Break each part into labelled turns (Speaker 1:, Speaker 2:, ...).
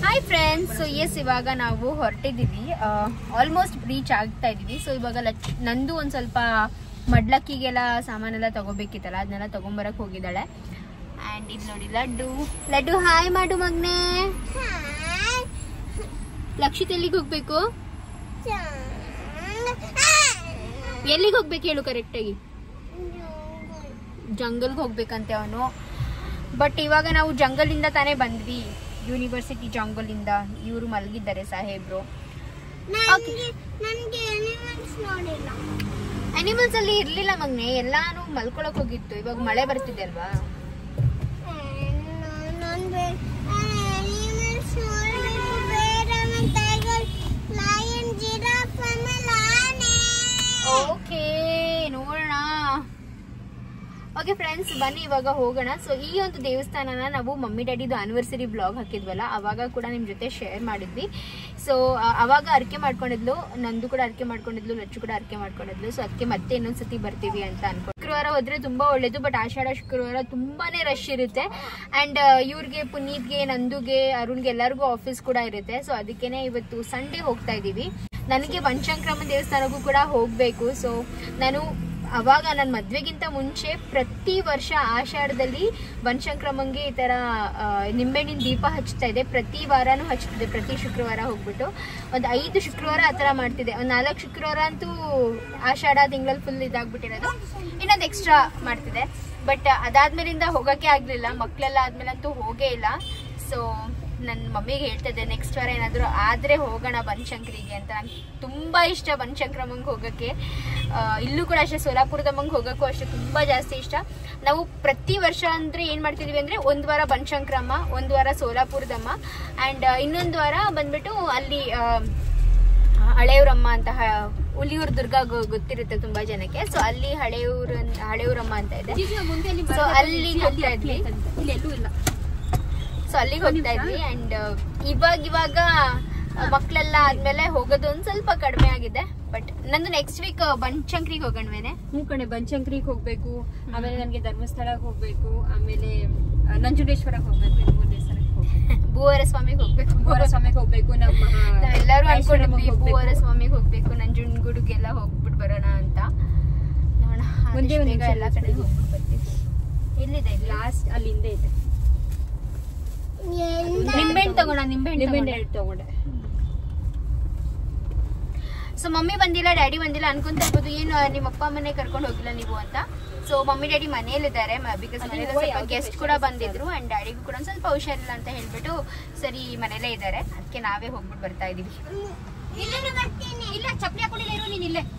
Speaker 1: Hi friends so S ಇವಾಗ ನಾವು ಹೊರಟಿದ್ದೀವಿ almost reach ಆಗ್ತಾ ಇದೀವಿ ಸೊ ಇವಾಗ ಲಚ್ ನಂದು ಒಂದು ಸ್ವಲ್ಪ ಮಡ್ಲಕ್ಕಿಗೆಲ್ಲ ಸಾಮಾನೆಲ್ಲ ತಗೋಬೇಕಿತ್ತಲ್ಲ ಅದನ್ನೆಲ್ಲ ತಗೊಂಬರಕ್ ಹೋಗಿದ್ದಾಳೆ ಆ್ಯಂಡ್ ಇಲ್ಲಿ ನೋಡಿ ಲಡ್ಡು ಲಡ್ಡು ಹಾಯ್ ಮಾಡು ಮಗ್ನೆ ಲಕ್ಷಿತ್ ಎಲ್ಲಿಗೆ ಹೋಗ್ಬೇಕು ಎಲ್ಲಿಗೆ ಹೋಗ್ಬೇಕು ಹೇಳು ಕರೆಕ್ಟಾಗಿ ಜಂಗಲ್ಗೆ ಹೋಗ್ಬೇಕಂತೆ ಅವನು ಬಟ್ ಇವಾಗ ನಾವು ಜಂಗಲಿಂದ ತಾನೇ ಬಂದ್ವಿ ಯೂನಿವರ್ಸಿಟಿ ಜಂಗಲಿಂದ ಇವರು ಮಲಗಿದ್ದಾರೆ ಸಾಹೇಬ್ರು
Speaker 2: ನನ್ಗೆ ಅನಿಮಲ್ಸ್ ನೋಡಿಲ್ಲ
Speaker 1: ಅನಿಮಲ್ಸ್ ಅಲ್ಲಿ ಇರ್ಲಿಲ್ಲ ಮಗ್ನೆ ಎಲ್ಲಾನು ಮಲ್ಕೊಳಕ್ ಹೋಗಿತ್ತು ಇವಾಗ ಮಳೆ ಬರ್ತಿದೆ ಅಲ್ವಾ
Speaker 2: ನಾನು ಅನಿಮಲ್ಸ್ ನೋಡಬೇಕು ಬೇರೆ ಟೈಗರ್ ಲಯನ್ ಜಿರಾಫ್ ಆಮೇಲೆ ಆನೆ
Speaker 1: ಓಕೆ ನೋಡೋಣ ಓಕೆ ಫ್ರೆಂಡ್ಸ್ ಬನ್ನಿ ಇವಾಗ ಹೋಗೋಣ ಸೊ ಈ ಒಂದು ದೇವಸ್ಥಾನನ ನಾವು ಮಮ್ಮಿ ಡ್ಯಾಡಿದು ಆನಿವರ್ಸರಿ ಬ್ಲಾಗ್ ಹಾಕಿದ್ವಲ್ಲ ಅವಾಗ ಕೂಡ ನಿಮ್ ಜೊತೆ ಶೇರ್ ಮಾಡಿದ್ವಿ ಸೊ ಅವಾಗ ಅರ್ಕೆ ಮಾಡ್ಕೊಂಡಿದ್ಲು ನಂದು ಕೂಡ ಅರ್ಕೆ ಮಾಡ್ಕೊಂಡಿದ್ಲು ಲಚ್ಚು ಕೂಡ ಅರ್ಕೆ ಮಾಡ್ಕೊಂಡಿದ್ಲು ಸೊ ಅದಕ್ಕೆ ಮತ್ತೆ ಇನ್ನೊಂದ್ಸತಿ ಬರ್ತೀವಿ ಅಂತ ಅನ್ಕೊಂಡು ಶುಕ್ರವಾರ ಹೋದ್ರೆ ತುಂಬಾ ಒಳ್ಳೇದು ಬಟ್ ಆಷಾಢ ಶುಕ್ರವಾರ ತುಂಬಾನೇ ರಶ್ ಇರುತ್ತೆ ಅಂಡ್ ಇವ್ರಿಗೆ ಪುನೀತ್ಗೆ ನಂದುಗೆ ಅರುಣ್ಗೆ ಎಲ್ಲರಿಗೂ ಆಫೀಸ್ ಕೂಡ ಇರುತ್ತೆ ಸೊ ಅದಕ್ಕೇನೆ ಇವತ್ತು ಸಂಡೇ ಹೋಗ್ತಾ ಇದೀವಿ ನನಗೆ ಪಂಚಾಂಕ್ರಮ ದೇವಸ್ಥಾನಕ್ಕೂ ಕೂಡ ಹೋಗ್ಬೇಕು ಸೊ ನಾನು ಅವಾಗ ನನ್ನ ಮದ್ವೆಗಿಂತ ಮುಂಚೆ ಪ್ರತಿ ವರ್ಷ ಆಷಾಢದಲ್ಲಿ ಬನಶಂಕ್ರಮಂಗೆ ಈ ತರ ಆ, ನಿಂಬೆಹಣ್ಣಿನ ದೀಪ ಹಚ್ತಾ ಇದೆ ಪ್ರತಿ ವಾರನೂ ಹಚ್ತಿದೆ ಪ್ರತಿ ಶುಕ್ರವಾರ ಹೋಗ್ಬಿಟ್ಟು ಒಂದು ಐದು ಶುಕ್ರವಾರ ಆ ಥರ ಮಾಡ್ತಿದೆ ಒಂದು ನಾಲ್ಕು ಶುಕ್ರವಾರ ಅಂತೂ ಆಷಾಢ ತಿಂಗಳಲ್ಲಿ ಫುಲ್ ಇದಾಗ್ಬಿಟ್ಟಿರೋದು ಇನ್ನೊಂದು ಎಕ್ಸ್ಟ್ರಾ ಮಾಡ್ತಿದೆ ಬಟ್ ಅದಾದ್ಮೇಲಿಂದ ಹೋಗಕ್ಕೆ ಆಗ್ಲಿಲ್ಲ ಮಕ್ಕಳೆಲ್ಲ ಆದ್ಮೇಲಂತೂ ಹೋಗೇ ಇಲ್ಲ ಸೊ ನನ್ನ ಮಮ್ಮಿಗೆ ಹೇಳ್ತಾ ಇದ್ದೆ ನೆಕ್ಸ್ಟ್ ವಾರ ಏನಾದರೂ ಆದರೆ ಹೋಗೋಣ ಬನಶಂಕರಿಗೆ ಅಂತ ನಂಗೆ ತುಂಬ ಇಷ್ಟ ಬನಶಂಕ್ರಮಂಗೆ ಹೋಗೋಕ್ಕೆ ಆ, ಇಲ್ಲೂ ಕೂಡ ಅಷ್ಟೇ ಸೋಲಾಪುರದಮ್ಮಂಗೆ ಹೋಗೋಕ್ಕೂ ಅಷ್ಟೇ ತುಂಬ ಜಾಸ್ತಿ ಇಷ್ಟ ನಾವು ಪ್ರತಿ ವರ್ಷ ಅಂದರೆ ಏನು ಮಾಡ್ತಿದ್ವಿ ಅಂದರೆ ಒಂದು ವಾರ ಬನಶಂಕ್ರಮ್ಮ ಒಂದು ವಾರ ಸೋಲಾಪುರದಮ್ಮ ಆ್ಯಂಡ್ ಇನ್ನೊಂದು ವಾರ ಬಂದ್ಬಿಟ್ಟು ಅಲ್ಲಿ ಆ, ಹಳೆಯೂರಮ್ಮ ಅಂತ ಹ- ಹುಲಿಯೂರು ದುರ್ಗ ಗೊ- ಗೊತ್ತಿರುತ್ತೆ ತುಂಬಾ ಜನಕ್ಕೆ ಸೊ ಅಲ್ಲಿ ಹಳೆಯೂರು ಹಳೆಯೂರಮ್ಮ ಅಂತ ಇದೆ ಸೊ ಅಲ್ಲಿಗೆ ಹೋಗ್ತಾ ಇದ್ವಿ
Speaker 3: ಇಲ್ಲಿ ಎಲ್ಲೂ ಇಲ್ಲ
Speaker 1: ಸೊ ಅಲ್ಲಿಗೆ ಹೋಗ್ತಾ ಇದ್ವಿ ಅಂಡ್ ಇವಾಗ ಇವಾಗ ಮಕ್ಕಳೆಲ್ಲ ಆದ್ಮೇಲೆ ಹೋಗೋದು ಒಂದ್ ಸ್ವಲ್ಪ ಕಡಿಮೆ ಆಗಿದೆ ಬಟ್ ನಂದು ನೆಕ್ಸ್ಟ್ ವೀಕ್ ಬನಶಂಕರಿಗೆ ಹೋಗೋಣವೇನೆ
Speaker 3: ಹ್ಞೂ ಕಣೆ ಬನಶಂಕರಿಗೆ ಹೋಗ್ಬೇಕು ಆಮೇಲೆ ನನಗೆ ಧರ್ಮಸ್ಥಳಕ್ಕೆ ಹೋಗ್ಬೇಕು ಆಮೇಲೆ ಆ, ನಂಜುಂಡೇಶ್ವರಕ್ಕೆ ಹೋಗ್ಬೇಕು ಇದು ಮೂರು ದೇವಸ್ಥಾನಕ್ಕೆ ಹೋಗ್ಬೇಕು
Speaker 1: ಭೂವರ ಸ್ವಾಮಿಗೆ ಹೋಗ್ಬೇಕು
Speaker 3: ಕುಮಾರಸ್ವಾಮಿಗೆ ಹೋಗ್ಬೇಕು ನಮ್ಮ
Speaker 1: ನಾವೆಲ್ಲರೂ ಅನ್ಕೊಂಡಿದ್ವಿ
Speaker 3: ಆಶ್ರಮಕ್ಕೆ
Speaker 1: ಭೂವರ
Speaker 3: ಹೋಗ್ಬೇಕು.
Speaker 1: ಸ್ವಾಮಿಗೆ ಹೋಗ್ಬೇಕು ನಂಜುಂಡ್ಗುಡಿಗೆಲ್ಲ ಹೋಗ್ಬಿಟ್ಟು ಬರೋಣ ಅಂತ ನೋಡೋಣ
Speaker 3: ಒಂದೇ
Speaker 1: ಆದಷ್ಟು
Speaker 3: ಒಂದ್
Speaker 1: ಬೇಗ
Speaker 3: ನಿಮಿಷ
Speaker 1: ಎಲ್ಲ ಕಡೆ ಹೋಗ್ಬಿಟ್ಟು ಬರ್ತೀವಿ ಎಲ್ಲಿದೆ ಇಲ್ಲಿ
Speaker 3: ಲಾಸ್ಟ್ ಅಲ್ಲಿ ಹಿಂದೆ ಇದೆ
Speaker 1: ನಿಂಬೆಹಣ್ಣು ತಗೋಣ ನಿಂಬೆಹಣ್ಣು
Speaker 3: ನಿಂಬೆಹಣ್ಣು
Speaker 1: ತಗೋಣ.
Speaker 3: ಎರಡು ತಗೊಂಡೆ
Speaker 1: ಸೊ ಮಮ್ಮಿ ಬಂದಿಲ್ಲ ಡ್ಯಾಡಿ ಬಂದಿಲ್ಲ ಅನ್ಕೊಂತ ಇರ್ಬೋದು ಏನು ನಿಮ್ಮ ಅಪ್ಪ ಅಮ್ಮನೆ ಕರ್ಕೊಂಡು ಹೋಗಿಲ್ಲ ನೀವು ಅಂತ ಸೊ ಮಮ್ಮಿ ಡ್ಯಾಡಿ ಮನೇಲಿದ್ದಾರೆ ಬಿಕಾಸ್
Speaker 3: ಅದು
Speaker 1: ಮನೇಲಿ
Speaker 3: ಹೂವ
Speaker 1: ಸ್ವಲ್ಪ
Speaker 3: ಯಾವ್ದು
Speaker 1: ಗೆಸ್ಟ್
Speaker 3: special
Speaker 1: ಕೂಡ
Speaker 3: ಅನ್ಸುತ್ತೆ
Speaker 1: ಬಂದಿದ್ರು ಅಂಡ್ ಡ್ಯಾಡಿಗೂ ಕೂಡ ಒಂದ್ ಸ್ವಲ್ಪ ಹುಷಾರಿಲ್ಲ ಅಂತ ಹೇಳ್ಬಿಟ್ಟು ಸರಿ ಮನೇಲೇ ಇದ್ದಾರೆ ಅದಕ್ಕೆ ನಾವೇ ಹೋಗ್ಬಿಟ್ಟು ಬರ್ತಾ ಇದೀವಿ ಇಲ್ಲ ಚಪ್ಪಲಿ ಹಾಕೊಂಡಿಲ್ಲ ಇರು ನೀನ್ ಇಲ್ಲೇ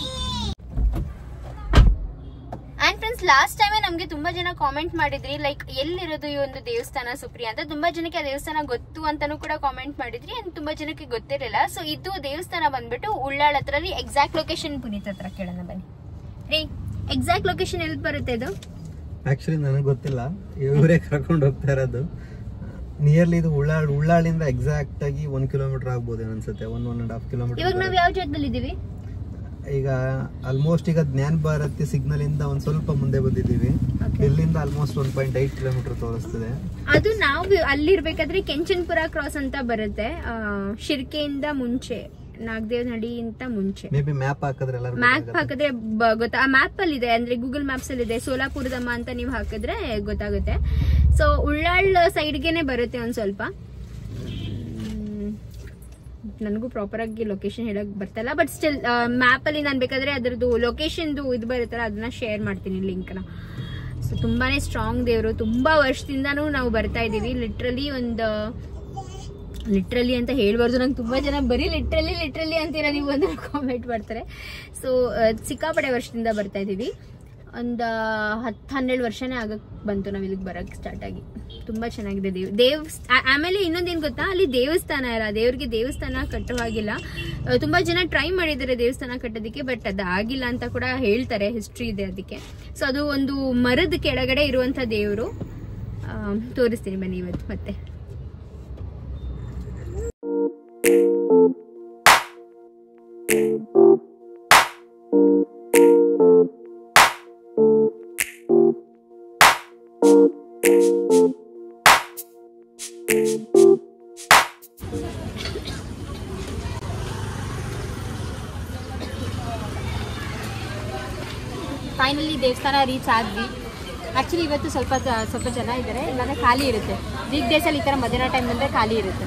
Speaker 1: ಅಂಡ್ ಫ್ರೆಂಡ್ಸ್ ಲಾಸ್ಟ್ ಟೈಮೇ ನಮ್ಗೆ ತುಂಬಾ ಜನ ಕಾಮೆಂಟ್ ಮಾಡಿದ್ರಿ ಲೈಕ್ ಎಲ್ಲಿರೋದು ಈ ಒಂದು ದೇವಸ್ಥಾನ ಸುಪ್ರಿಯ ಅಂತ ತುಂಬಾ ಜನಕ್ಕೆ ಆ ದೇವಸ್ಥಾನ ಗೊತ್ತು ಅಂತಾನೂ ಕೂಡ ಕಾಮೆಂಟ್ ಮಾಡಿದ್ರಿ ಅಂಡ್ ತುಂಬಾ ಜನಕ್ಕೆ ಗೊತ್ತಿರಲಿಲ್ಲ ಸೊ ಇದು ದೇವಸ್ಥಾನ ಬಂದ್ಬಿಟ್ಟು ಉಳ್ಳಾಳ್ ಹತ್ರ ಎಕ್ಸಾಕ್ಟ್ ಲೊಕೇಶನ್ ಪುನೀತ್ ಹತ್ರ ಕೇಳೋಣ ಬನ್ನಿ ರೀ ಎಕ್ಸಾಕ್ಟ್ ಲೊಕೇಶನ್ ಎಲ್ಲಿ ಬರುತ್ತೆ ಇದು
Speaker 4: ಆಕ್ಚುಲಿ ನನಗೆ ಗೊತ್ತಿಲ್ಲ ಇವರೇ ಕರ್ಕೊಂಡು ಹೋಗ್ತಾ ಇರೋದು ನಿಯರ್ಲಿ ಇದು ಉಳ್ಳಾಳ್ ಉಳ್ಳಾಳಿಂದ ಎಕ್ಸಾಕ್ಟ್ ಆಗಿ ಒನ್ ಕಿಲೋಮೀಟರ್ ಆಗ್ಬೋದು ಅನ್ಸುತ್ತೆ ಒನ್ ಒನ್ ಅಂಡ್ ಹಾಫ್
Speaker 1: ಇವಾಗ ನಾವ್
Speaker 4: ಕಿಲೋಮೀಟರ್
Speaker 1: ಯಾವ ಜಾಗದಲ್ಲಿ ಇದೀವಿ
Speaker 4: ಈಗ ಆಲ್ಮೋಸ್ಟ್ ಈಗ ಜ್ಞಾನ ಭಾರತಿ ಸಿಗ್ನಲ್ ಇಂದ ಒಂದ್ ಸ್ವಲ್ಪ ಮುಂದೆ ಬಂದಿದ್ದೀವಿ ಇಲ್ಲಿಂದ almost one point eight kilometre ತೋರಿಸ್ತಿದೆ
Speaker 1: ಅದು ನಾವು ಅಲ್ಲಿರ್ಬೇಕಾದ್ರೆ ಕೆಂಚನ್ಪುರ ಕ್ರಾಸ್ ಅಂತ ಬರುತ್ತೆ ಆ, ಶಿರ್ಕೆಯಿಂದ ಮುಂಚೆ ನಾಗದೇವನಹಳ್ಳಿಯಿಂದ ಮುಂಚೆ
Speaker 4: ಮೇ ಬಿ ಮ್ಯಾಪ್ ಹಾಕಿದ್ರೆ ಎಲ್ಲರೂ
Speaker 1: ಮ್ಯಾಪ್ ಹಾಕಿದ್ರೆ ಬ- ಗೊತ್ತಾ ಆ ಮ್ಯಾಪ್ ಅಲ್ಲಿ ಇದೆ ಅಂದ್ರೆ ಗೂಗಲ್ ಮ್ಯಾಪ್ಸ್ ಅಲ್ಲಿ ಇದೆ ಸೋಲಾಪುರದಮ್ಮ ಅಂತ ನೀವು ಹಾಕಿದ್ರೆ ಗೊತ್ತಾಗುತ್ತೆ ಸೊ ಉಳ್ಳಾಳ್ ಸೈಡ್ಗೆನೆ ಬರುತ್ತೆ ಒಂದ್ ಸ್ವಲ್ಪ ಮ್, ನನಗೂ ಪ್ರಾಪರ್ ಆಗಿ ಲೊಕೇಶನ್ ಹೇಳಕ್ ಬರ್ತಲ್ಲ ಬಟ್ ಸ್ಟಿಲ್ ಮ್ಯಾಪ್ ಅಲ್ಲಿ ನಾನು ಬೇಕಾದ್ರೆ ಅದ್ರದ್ದು ಲೊಕೇಶನ್ದು ಇದು ಬರುತ್ತಲ್ಲ ಅದನ್ನ ಶೇರ್ ಮಾಡ್ತೀನಿ ಲಿಂಕ್ನ ಸೊ ತುಂಬಾನೇ ಸ್ಟ್ರಾಂಗ್ ದೇವರು ತುಂಬಾ ವರ್ಷದಿಂದಾನು ನಾವು ಬರ್ತಾ ಇದೀವಿ ಲಿಟ್ರಲಿ ಒಂದು ಲಿಟ್ರಲಿ ಅಂತ ಹೇಳ್ಬಾರ್ದು ನಂಗೆ ತುಂಬಾ ಜನ ಬರೀ ಲಿಟ್ರಲಿ ಲಿಟ್ರಲಿ ಅಂತೀರ ನೀವು ಅಂತ ಕಾಮೆಂಟ್ ಮಾಡ್ತಾರೆ ಸೊ ಸಿಕ್ಕಾಪಡೆ ವರ್ಷದಿಂದ ಬರ್ತಾ ಇದೀವಿ ಒಂದು ಹತ್ತು ಹನ್ನೆರಡು ವರ್ಷನೇ ಆಗಕ್ ಬಂತು ನಾವು ಇಲ್ಲಿಗೆ ಬರಕ್ ಸ್ಟಾರ್ಟ್ ಆಗಿ ತುಂಬಾ ಚೆನ್ನಾಗಿದೆ ದೇವ್ ದೇವ್ ಆ- ಆಮೇಲೆ ಇನ್ನೊಂದೇನ್ ಗೊತ್ತಾ ಅಲ್ಲಿ ದೇವಸ್ಥಾನ ಇಲ್ಲ ದೇವ್ರಿಗೆ ದೇವಸ್ಥಾನ ಕಟ್ಟೋ ಹಾಗಿಲ್ಲ ಆ, ತುಂಬಾ ಜನ ಟ್ರೈ ಮಾಡಿದ್ದಾರೆ ದೇವಸ್ಥಾನ ಕಟ್ಟೋದಕ್ಕೆ ಬಟ್ ಅದಾಗಿಲ್ಲ ಅಂತ ಕೂಡ ಹೇಳ್ತಾರೆ ಹಿಸ್ಟ್ರಿ ಇದೆ ಅದಕ್ಕೆ ಸೊ ಅದು ಒಂದು ಮರದ ಕೆಳಗಡೆ ಇರುವಂತ ದೇವರು ತೋರಿಸ್ತೀನಿ ಬನ್ನಿ ಇವತ್ತು ಮತ್ತೆ
Speaker 3: ದೇವಸ್ಥಾನ ರೀಚ್ ಆದ್ವಿ ಆ್ಯಕ್ಚುಲಿ ಇವತ್ತು ಸ್ವಲ್ಪ ಜ- ಸ್ವಲ್ಪ ಜನ ಇದ್ದಾರೆ ಇಲ್ಲಾಂದ್ರೆ ಖಾಲಿ ಇರುತ್ತೆ ವೀಕ್ ಡೇಸಲ್ಲಿ ಈ ಥರ ಮಧ್ಯಾಹ್ನ ಟೈಮ್ ಬಂದರೆ ಖಾಲಿ ಇರುತ್ತೆ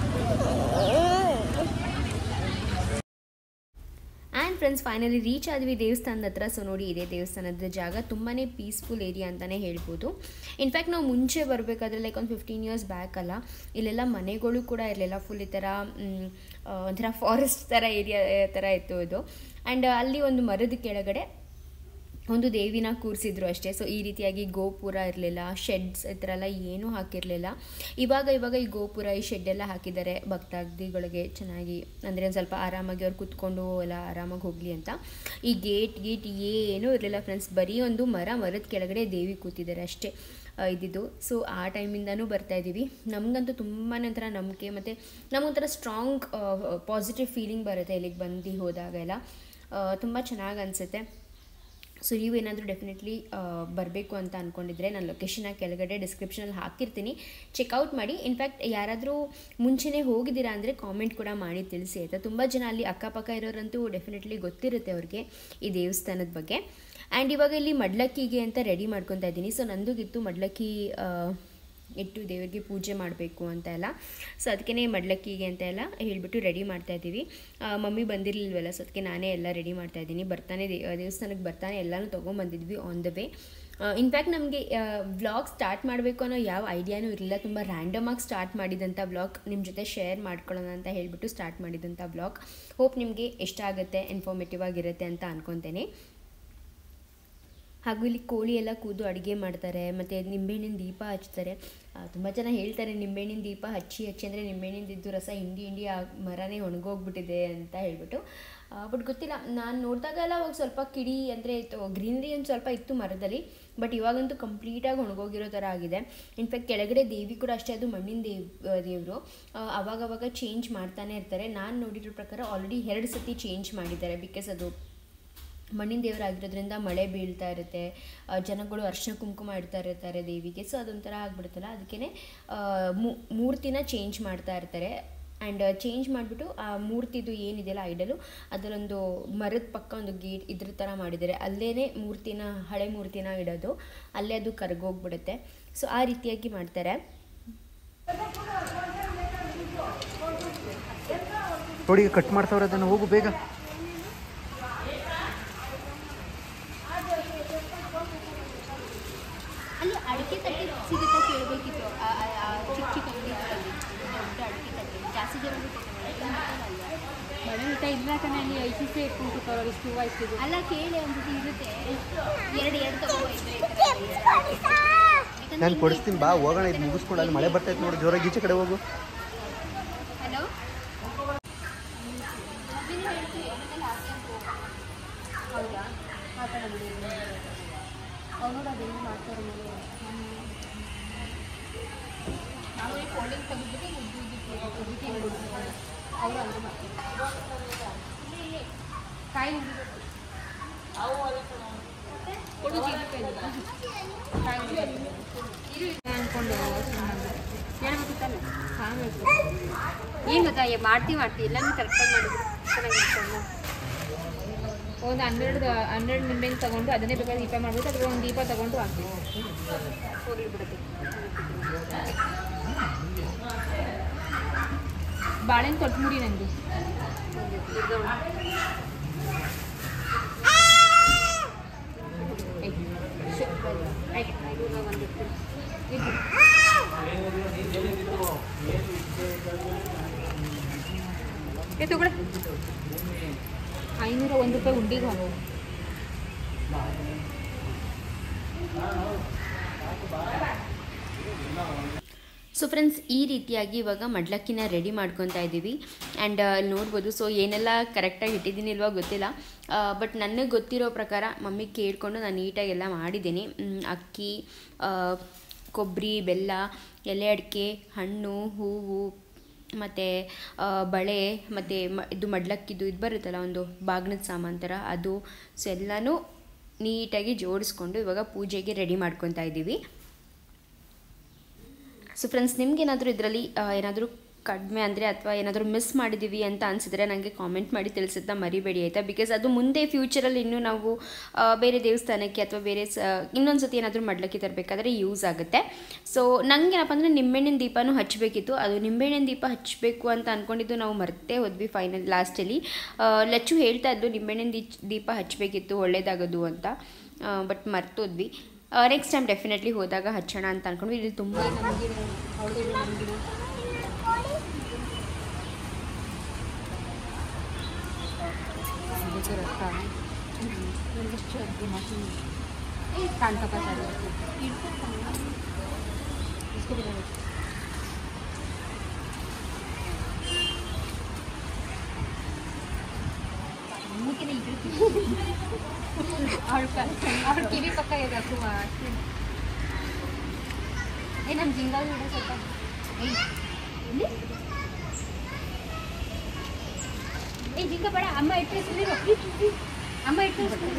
Speaker 1: ಆ್ಯಂಡ್ ಫ್ರೆಂಡ್ಸ್ ಫೈನಲಿ ರೀಚ್ ಆದ್ವಿ ದೇವಸ್ಥಾನದ ಹತ್ರ ಸೊ ನೋಡಿ ಇದೇ ದೇವಸ್ಥಾನದ ಜಾಗ ತುಂಬಾ ಪೀಸ್ಫುಲ್ ಏರಿಯಾ ಅಂತಲೇ ಹೇಳ್ಬೋದು ಇನ್ಫ್ಯಾಕ್ಟ್ ನಾವು ಮುಂಚೆ ಬರಬೇಕಾದ್ರೆ ಲೈಕ್ ಒಂದು ಫಿಫ್ಟೀನ್ ಇಯರ್ಸ್ ಬ್ಯಾಕ್ ಅಲ್ಲ ಇಲ್ಲೆಲ್ಲ ಮನೆಗಳು ಕೂಡ ಇರಲಿಲ್ಲ ಫುಲ್ ಈ ಥರ ಮ್, ಆ, ಒಂಥರ ಫಾರೆಸ್ಟ್ ಥರ ಏರಿಯಾ ಥರ ಇತ್ತು ಇದು ಆ್ಯಂಡ್ ಅಲ್ಲಿ ಒಂದು ಮರದ ಕೆಳಗಡೆ ಒಂದು ದೇವಿನ ಕೂರಿಸಿದ್ರು ಅಷ್ಟೇ ಸೊ ಈ ರೀತಿಯಾಗಿ ಗೋಪುರ ಇರಲಿಲ್ಲ ಶೆಡ್ಸ್ ಈ ಥರ ಎಲ್ಲ ಏನೂ ಹಾಕಿರಲಿಲ್ಲ ಇವಾಗ ಇವಾಗ ಈ ಗೋಪುರ ಈ ಶೆಡ್ ಎಲ್ಲ ಹಾಕಿದ್ದಾರೆ ಭಕ್ತಾದಿಗಳಿಗೆ ಚೆನ್ನಾಗಿ ಅಂದರೆ ಒಂದು ಸ್ವಲ್ಪ ಆರಾಮಾಗಿ ಅವ್ರು ಕೂತ್ಕೊಂಡು ಎಲ್ಲ ಆರಾಮಾಗಿ ಹೋಗಲಿ ಅಂತ ಈ ಗೇಟ್ ಗೇಟ್ ಏನೂ ಇರಲಿಲ್ಲ ಫ್ರೆಂಡ್ಸ್ ಬರೀ ಒಂದು ಮರ ಮರದ ಕೆಳಗಡೆ ದೇವಿ ಕೂತಿದ್ದಾರೆ ಅಷ್ಟೇ ಆ, ಇದ್ದಿದ್ದು ಸೊ ಆ ಟೈಮಿಂದನೂ ಬರ್ತಾ ಇದ್ದೀವಿ ನಮಗಂತೂ ತುಂಬಾ ಒಂಥರ ನಂಬಿಕೆ ಮತ್ತು ನಮಗೊಂಥರ ಸ್ಟ್ರಾಂಗ್ ಪಾಸಿಟಿವ್ ಫೀಲಿಂಗ್ ಬರುತ್ತೆ ಇಲ್ಲಿಗೆ ಬಂದು ಹೋದಾಗ ಎಲ್ಲ ತುಂಬ ಚೆನ್ನಾಗಿ ಅನಿಸುತ್ತೆ ಸೊ ನೀವೇನಾದರೂ ಡೆಫಿನೆಟ್ಲಿ ಬರಬೇಕು ಅಂತ ಅಂದ್ಕೊಂಡಿದ್ರೆ ನಾನು ಲೊಕೇಶನ್ನ ಕೆಳಗಡೆ ಡಿಸ್ಕ್ರಿಪ್ಷನಲ್ಲಿ ಹಾಕಿರ್ತೀನಿ ಚೆಕ್ಔಟ್ ಮಾಡಿ ಇನ್ಫ್ಯಾಕ್ಟ್ ಯಾರಾದರೂ ಮುಂಚೆನೇ ಹೋಗಿದ್ದೀರಾ ಅಂದರೆ ಕಾಮೆಂಟ್ ಕೂಡ ಮಾಡಿ ತಿಳಿಸಿ ಆಯಿತಾ ತುಂಬ ಜನ ಅಲ್ಲಿ ಅಕ್ಕಪಕ್ಕ ಇರೋರಂತೂ ಡೆಫಿನೆಟ್ಲಿ ಗೊತ್ತಿರುತ್ತೆ ಅವ್ರಿಗೆ ಈ ದೇವಸ್ಥಾನದ ಬಗ್ಗೆ ಆ್ಯಂಡ್ ಇವಾಗ ಇಲ್ಲಿ ಮಡ್ಲಕ್ಕಿಗೆ ಅಂತ ರೆಡಿ ಮಾಡ್ಕೊತಾ ಇದ್ದೀನಿ ಸೊ ನಂದುಗಿತ್ತು ಮಡ್ಲಕ್ಕಿ ಆ, ಇಟ್ಟು ದೇವರಿಗೆ ಪೂಜೆ ಮಾಡಬೇಕು ಅಂತ ಎಲ್ಲ ಸೊ ಅದಕ್ಕೆ ಮಡ್ಲಕ್ಕಿಗೆ ಅಂತ ಎಲ್ಲ ಹೇಳಿಬಿಟ್ಟು ರೆಡಿ ಮಾಡ್ತಾ ಇದ್ದೀವಿ ಆ, ಮಮ್ಮಿ ಬಂದಿರಲಿಲ್ವಲ್ಲ ಸೊ ಅದಕ್ಕೆ ನಾನೇ ಎಲ್ಲ ರೆಡಿ ಮಾಡ್ತಾ ಇದ್ದೀನಿ ಬರ್ತಾನೆ ದೇ- ದೇವಸ್ಥಾನಕ್ಕೆ ಬರ್ತಾನೆ ಎಲ್ಲನೂ ತೊಗೊಂಬಂದಿದ್ವಿ ಆನ್ ದ ವೇ ಇನ್ಫ್ಯಾಕ್ಟ್ ನಮಗೆ ವ್ಲಾಗ್ ಸ್ಟಾರ್ಟ್ ಮಾಡಬೇಕು ಅನ್ನೋ ಯಾವ ಐಡಿಯಾನೂ ಇರಲಿಲ್ಲ ತುಂಬ ರ್ಯಾಂಡಮ್ ಆಗಿ ಸ್ಟಾರ್ಟ್ ಮಾಡಿದಂಥ ವ್ಲಾಗ್ ನಿಮ್ಮ ಜೊತೆ ಶೇರ್ ಮಾಡ್ಕೊಳ್ಳೋಣ ಅಂತ ಹೇಳಿಬಿಟ್ಟು ಸ್ಟಾರ್ಟ್ ಮಾಡಿದಂಥ ವ್ಲಾಗ್ ಹೋಪ್ ನಿಮಗೆ ಇಷ್ಟ ಆಗುತ್ತೆ ಇನ್ಫಾರ್ಮೇಟಿವ್ ಆಗಿರುತ್ತೆ ಅಂತ ಅನ್ಕೊತೇನೆ ಹಾಗೂ ಇಲ್ಲಿ ಕೋಳಿ ಎಲ್ಲ ಕೂದು ಅಡುಗೆ ಮಾಡ್ತಾರೆ ಮತ್ತು ನಿಂಬೆಹಣ್ಣಿನ ದೀಪ ಹಚ್ತಾರೆ ತುಂಬ ಜನ ಹೇಳ್ತಾರೆ ನಿಂಬೆಹಣ್ಣಿನ ದೀಪ ಹಚ್ಚಿ ಹಚ್ಚಿ ಅಂದರೆ ನಿಂಬೆಹಣ್ಣಿಂದಿದ್ದು ರಸ ಹಿಂಡಿ ಹಿಂಡಿ ಆ ಮರನೇ ಒಣಗೋಗ್ಬಿಟ್ಟಿದೆ ಅಂತ ಹೇಳ್ಬಿಟ್ಟು ಬಟ್ ಗೊತ್ತಿಲ್ಲ ನಾನು ನೋಡಿದಾಗೆಲ್ಲ ಅವಾಗ ಸ್ವಲ್ಪ ಕಿಡಿ ಅಂದರೆ ಗ್ರೀನರಿ ಒಂದು ಸ್ವಲ್ಪ ಇತ್ತು ಮರದಲ್ಲಿ ಬಟ್ ಇವಾಗಂತೂ ಕಂಪ್ಲೀಟಾಗಿ ಒಣಗೋಗಿರೋ ಥರ ಆಗಿದೆ ಇನ್ಫ್ಯಾಕ್ಟ್ ಕೆಳಗಡೆ ದೇವಿ ಕೂಡ ಅಷ್ಟೇ ಅದು ಮಣ್ಣಿನ ದೇವ್ ದೇವರು ಅವಾಗವಾಗ ಚೇಂಜ್ ಮಾಡ್ತಾನೆ ಇರ್ತಾರೆ ನಾನು ನೋಡಿರೋ ಪ್ರಕಾರ ಆಲ್ರೆಡಿ ಎರಡು ಸತಿ ಚೇಂಜ್ ಮಾಡಿದ್ದಾರೆ ಬಿಕಾಸ್ ಅದು ಮಣ್ಣಿನ ದೇವರಾಗಿರೋದ್ರಿಂದ ಮಳೆ ಬೀಳ್ತಾ ಇರುತ್ತೆ ಆ, ಜನಗಳು ಅರ್ಶಿನ ಕುಂಕುಮ ಇಡ್ತಾ ಇರ್ತಾರೆ ದೇವಿಗೆ ಸೊ ಅದೊಂಥರ ಆಗ್ಬಿಡುತ್ತಲ್ಲ ಅದಕ್ಕೆ ಮೂರ್ತಿನ ಚೇಂಜ್ ಮಾಡ್ತಾ ಇರ್ತಾರೆ ಆ್ಯಂಡ್ ಚೇಂಜ್ ಮಾಡಿಬಿಟ್ಟು ಆ ಮೂರ್ತಿದು ಏನಿದೆಯಲ್ಲ ಐಡಲು ಅದರೊಂದು ಮರದ ಪಕ್ಕ ಒಂದು ಗೇಟ್ ಇದ್ರ ಥರ ಮಾಡಿದ್ದಾರೆ ಅಲ್ಲೇ ಮೂರ್ತಿನ ಹಳೆ ಮೂರ್ತಿನ ಇಡೋದು ಅಲ್ಲೇ ಅದು ಕರ್ಗೋಗ್ಬಿಡುತ್ತೆ ಸೊ ಆ ರೀತಿಯಾಗಿ ಮಾಡ್ತಾರೆ
Speaker 4: ನೋಡಿ ಕಟ್ ಮಾಡ್ತಾವ್ರೆ ಅದನ್ನು ಹೋಗು ಬೇಗ
Speaker 1: ಅಲ್ಲಿ ಅಡಿಕೆ ತಟ್ಟೆ ಸಿಗುತ್ತಾ ಕೇಳಬೇಕಿತ್ತು ಚಿಕ್ಕ ಚಿಕ್ಕ ಅಂಗಡಿಗಳಲ್ಲಿ ದೊಡ್ಡ ಅಡಿಕೆ ತಟ್ಟೆ ಜಾಸ್ತಿ ಜನ
Speaker 3: ಮೇಡಮ್ ಊಟ ಇಲ್ಲ ಕಣೆ ಅಲ್ಲಿ ಐಸಿಸೆ ಕೂತ್ಕೋರು ಇಷ್ಟು ಹೂವು ಇಷ್ಟು
Speaker 1: ಅಲ್ಲ ಕೇಳಿ ಒಂದ್ಸತಿ ಇರುತ್ತೆ ಎರಡು ಎರಡು ತಗೋ
Speaker 4: ನಾನು ಕೊಡಿಸ್ತೀನಿ ಬಾ ಹೋಗೋಣ ಇದು ಮುಗಿಸ್ಕೊಂಡು ಅಲ್ಲಿ ಮಳೆ ಬರ್ತೈತೆ ನೋಡಿ ಜೋರಾಗಿ ಈಚೆ ಕಡೆ ಹೋಗು
Speaker 1: ಹಲೋ
Speaker 3: ಹೌದಾ ಮಾತಾಡೋದು ಅವನು ಅದೇನು ಮಾಡ್ತಾರೆ ಮೇಲೆ
Speaker 1: ನಾವು ಕೋಲ್ಡಿಂಗ್ ತೆಗೆದ್ಬಿಟ್ಟು ಉದ್ದು ಉದ್ದಿಟ್ಟು
Speaker 3: ಅವರು ಹಂಗೆ ಮಾಡ್ತಾರೆ ಕಾಯಿ ಕೊಡು ಜೀರಿಗೆ ಕಾಯಿ ಇರು ಅನ್ಕೊಂಡು ಹೇಳ್ಬೇಕು ತಾನೆ ಹಾಬೇಕು ಏನು ಗೊತ್ತಾ ಏ ಮಾಡ್ತೀವಿ ಮಾಡ್ತೀವಿ ಎಲ್ಲನೂ ಕರೆಕ್ಟಾಗಿ ಮಾಡಿದ್ರು ಚೆನ್ನಾಗಿರ್ತಲ್ಲ
Speaker 1: ಒಂದು ಹನ್ನೆರಡು ಹನ್ನೆರಡು ನಿಂಬೆಹಣ್ಣು ತಗೊಂಡು ಅದನ್ನೇ ಬೇಕಾದ್ರೆ ದೀಪ ಮಾಡ್ಬಿಟ್ಟು ಅದ್ರ ಒಂದು ದೀಪ ತಗೊಂಡು ಹಾಕ್ತೀವಿ
Speaker 3: ಹೋಗ್ಲಿ ಬಿಡುತ್ತೆ
Speaker 1: ಬಾಳೆಹಣ್ಣು ಕೊಟ್ಬಿಡಿ ನನಗೆ ಏ ತಗೊಳ್ಳಿ ಐನೂರ ಒಂದು ರೂಪಾಯಿ ಉಂಡಿಗೆ ಹಾಕು ಸೊ ಫ್ರೆಂಡ್ಸ್ ಈ ರೀತಿಯಾಗಿ ಇವಾಗ ಮಡ್ಲಕ್ಕಿನ ರೆಡಿ ಮಾಡ್ಕೊತಾ ಇದ್ದೀವಿ ಆ್ಯಂಡ್ ನೋಡ್ಬೋದು ಸೊ ಏನೆಲ್ಲ ಕರೆಕ್ಟಾಗಿ ಇಟ್ಟಿದ್ದೀನಿ ಇಲ್ವಾ ಗೊತ್ತಿಲ್ಲ ಬಟ್ ನನಗೆ ಗೊತ್ತಿರೋ ಪ್ರಕಾರ ಮಮ್ಮಿ ಕೇಳಿಕೊಂಡು ನಾನು ನೀಟಾಗಿ ಎಲ್ಲ ಮಾಡಿದ್ದೀನಿ ಮ್, ಅಕ್ಕಿ ಆ, ಕೊಬ್ಬರಿ ಬೆಲ್ಲ ಎಲೆ ಅಡಿಕೆ ಹಣ್ಣು ಹೂವು ಮತ್ತು ಬಳೆ ಮತ್ತು ಮ ಇದು ಮಡ್ಲಕ್ಕಿದು ಇದು ಬರುತ್ತಲ್ಲ ಒಂದು ಬಾಗ್ನದ ಸಾಮಾನು ಥರ ಅದು ಸೊ ಎಲ್ಲನೂ ನೀಟಾಗಿ ಜೋಡಿಸ್ಕೊಂಡು ಇವಾಗ ಪೂಜೆಗೆ ರೆಡಿ ಮಾಡ್ಕೊತಾ ಇದ್ದೀವಿ ಸೊ ಫ್ರೆಂಡ್ಸ್ ನಿಮ್ಗೇನಾದರೂ ಇದರಲ್ಲಿ ಏನಾದರೂ
Speaker 5: ಕಡಿಮೆ ಅಂದರೆ ಅಥವಾ ಏನಾದರೂ ಮಿಸ್ ಮಾಡಿದ್ದೀವಿ ಅಂತ ಅನಿಸಿದ್ರೆ ನನಗೆ ಕಾಮೆಂಟ್ ಮಾಡಿ ತಿಳಿಸೋದನ್ನ ಮರಿಬೇಡಿ ಆಯಿತಾ ಬಿಕಾಸ್ ಅದು ಮುಂದೆ ಫ್ಯೂಚರಲ್ಲಿ ಇನ್ನೂ ನಾವು ಆ, ಬೇರೆ ದೇವಸ್ಥಾನಕ್ಕೆ ಅಥವಾ ಬೇರೆ ಸ ಇನ್ನೊಂದು ಸತಿ ಏನಾದರೂ ಮಡ್ಲಕ್ಕಿ ತರಬೇಕಾದ್ರೆ ಯೂಸ್ ಆಗುತ್ತೆ ಸೊ ನನಗೇನಪ್ಪ ಅಂದರೆ ನಿಂಬೆಹಣ್ಣಿನ ದೀಪನೂ ಹಚ್ಚಬೇಕಿತ್ತು ಅದು ನಿಂಬೆಹಣ್ಣಿನ ದೀಪ ಹಚ್ಚಬೇಕು ಅಂತ ಅಂದ್ಕೊಂಡಿದ್ದು ನಾವು ಮರ್ತೇ ಹೋದ್ವಿ ಫೈನಲ್ ಲಾಸ್ಟಲ್ಲಿ ಲಚ್ಚು ಹೇಳ್ತಾ ಇದ್ದು ನಿಂಬೆಹಣ್ಣಿನ ದೀಚ್ ದೀಪ ಹಚ್ಚಬೇಕಿತ್ತು ಒಳ್ಳೇದಾಗೋದು ಅಂತ ಬಟ್ ಮರ್ತೋದ್ವಿ ನೆಕ್ಸ್ಟ್ ಟೈಮ್ ಡೆಫಿನೆಟ್ಲಿ ಹೋದಾಗ ಹಚ್ಚೋಣ ಅಂತ ಅಂದ್ಕೊಂಡ್ವಿ ಇಲ್ಲಿ ತುಂಬ
Speaker 3: कांता का साड़ी इसको भी लगा और और ಕಿವಿ ಪಕ್ಕ ಇದೆ ಕುವ ಏ ನಮ್ಮ ಜಿಂಗಲ್ ನೋಡ ಸ್ವಲ್ಪ ಏ ಇಲ್ಲಿ? ಏ ಜಿಂಗ ಬೇಡ ಅಮ್ಮ ಇಟ್ಟಿಸ್ಲಿರೋ ಅಮ್ಮ ಇಟ್ಟಿಸ್ಲಿಲ್ಲ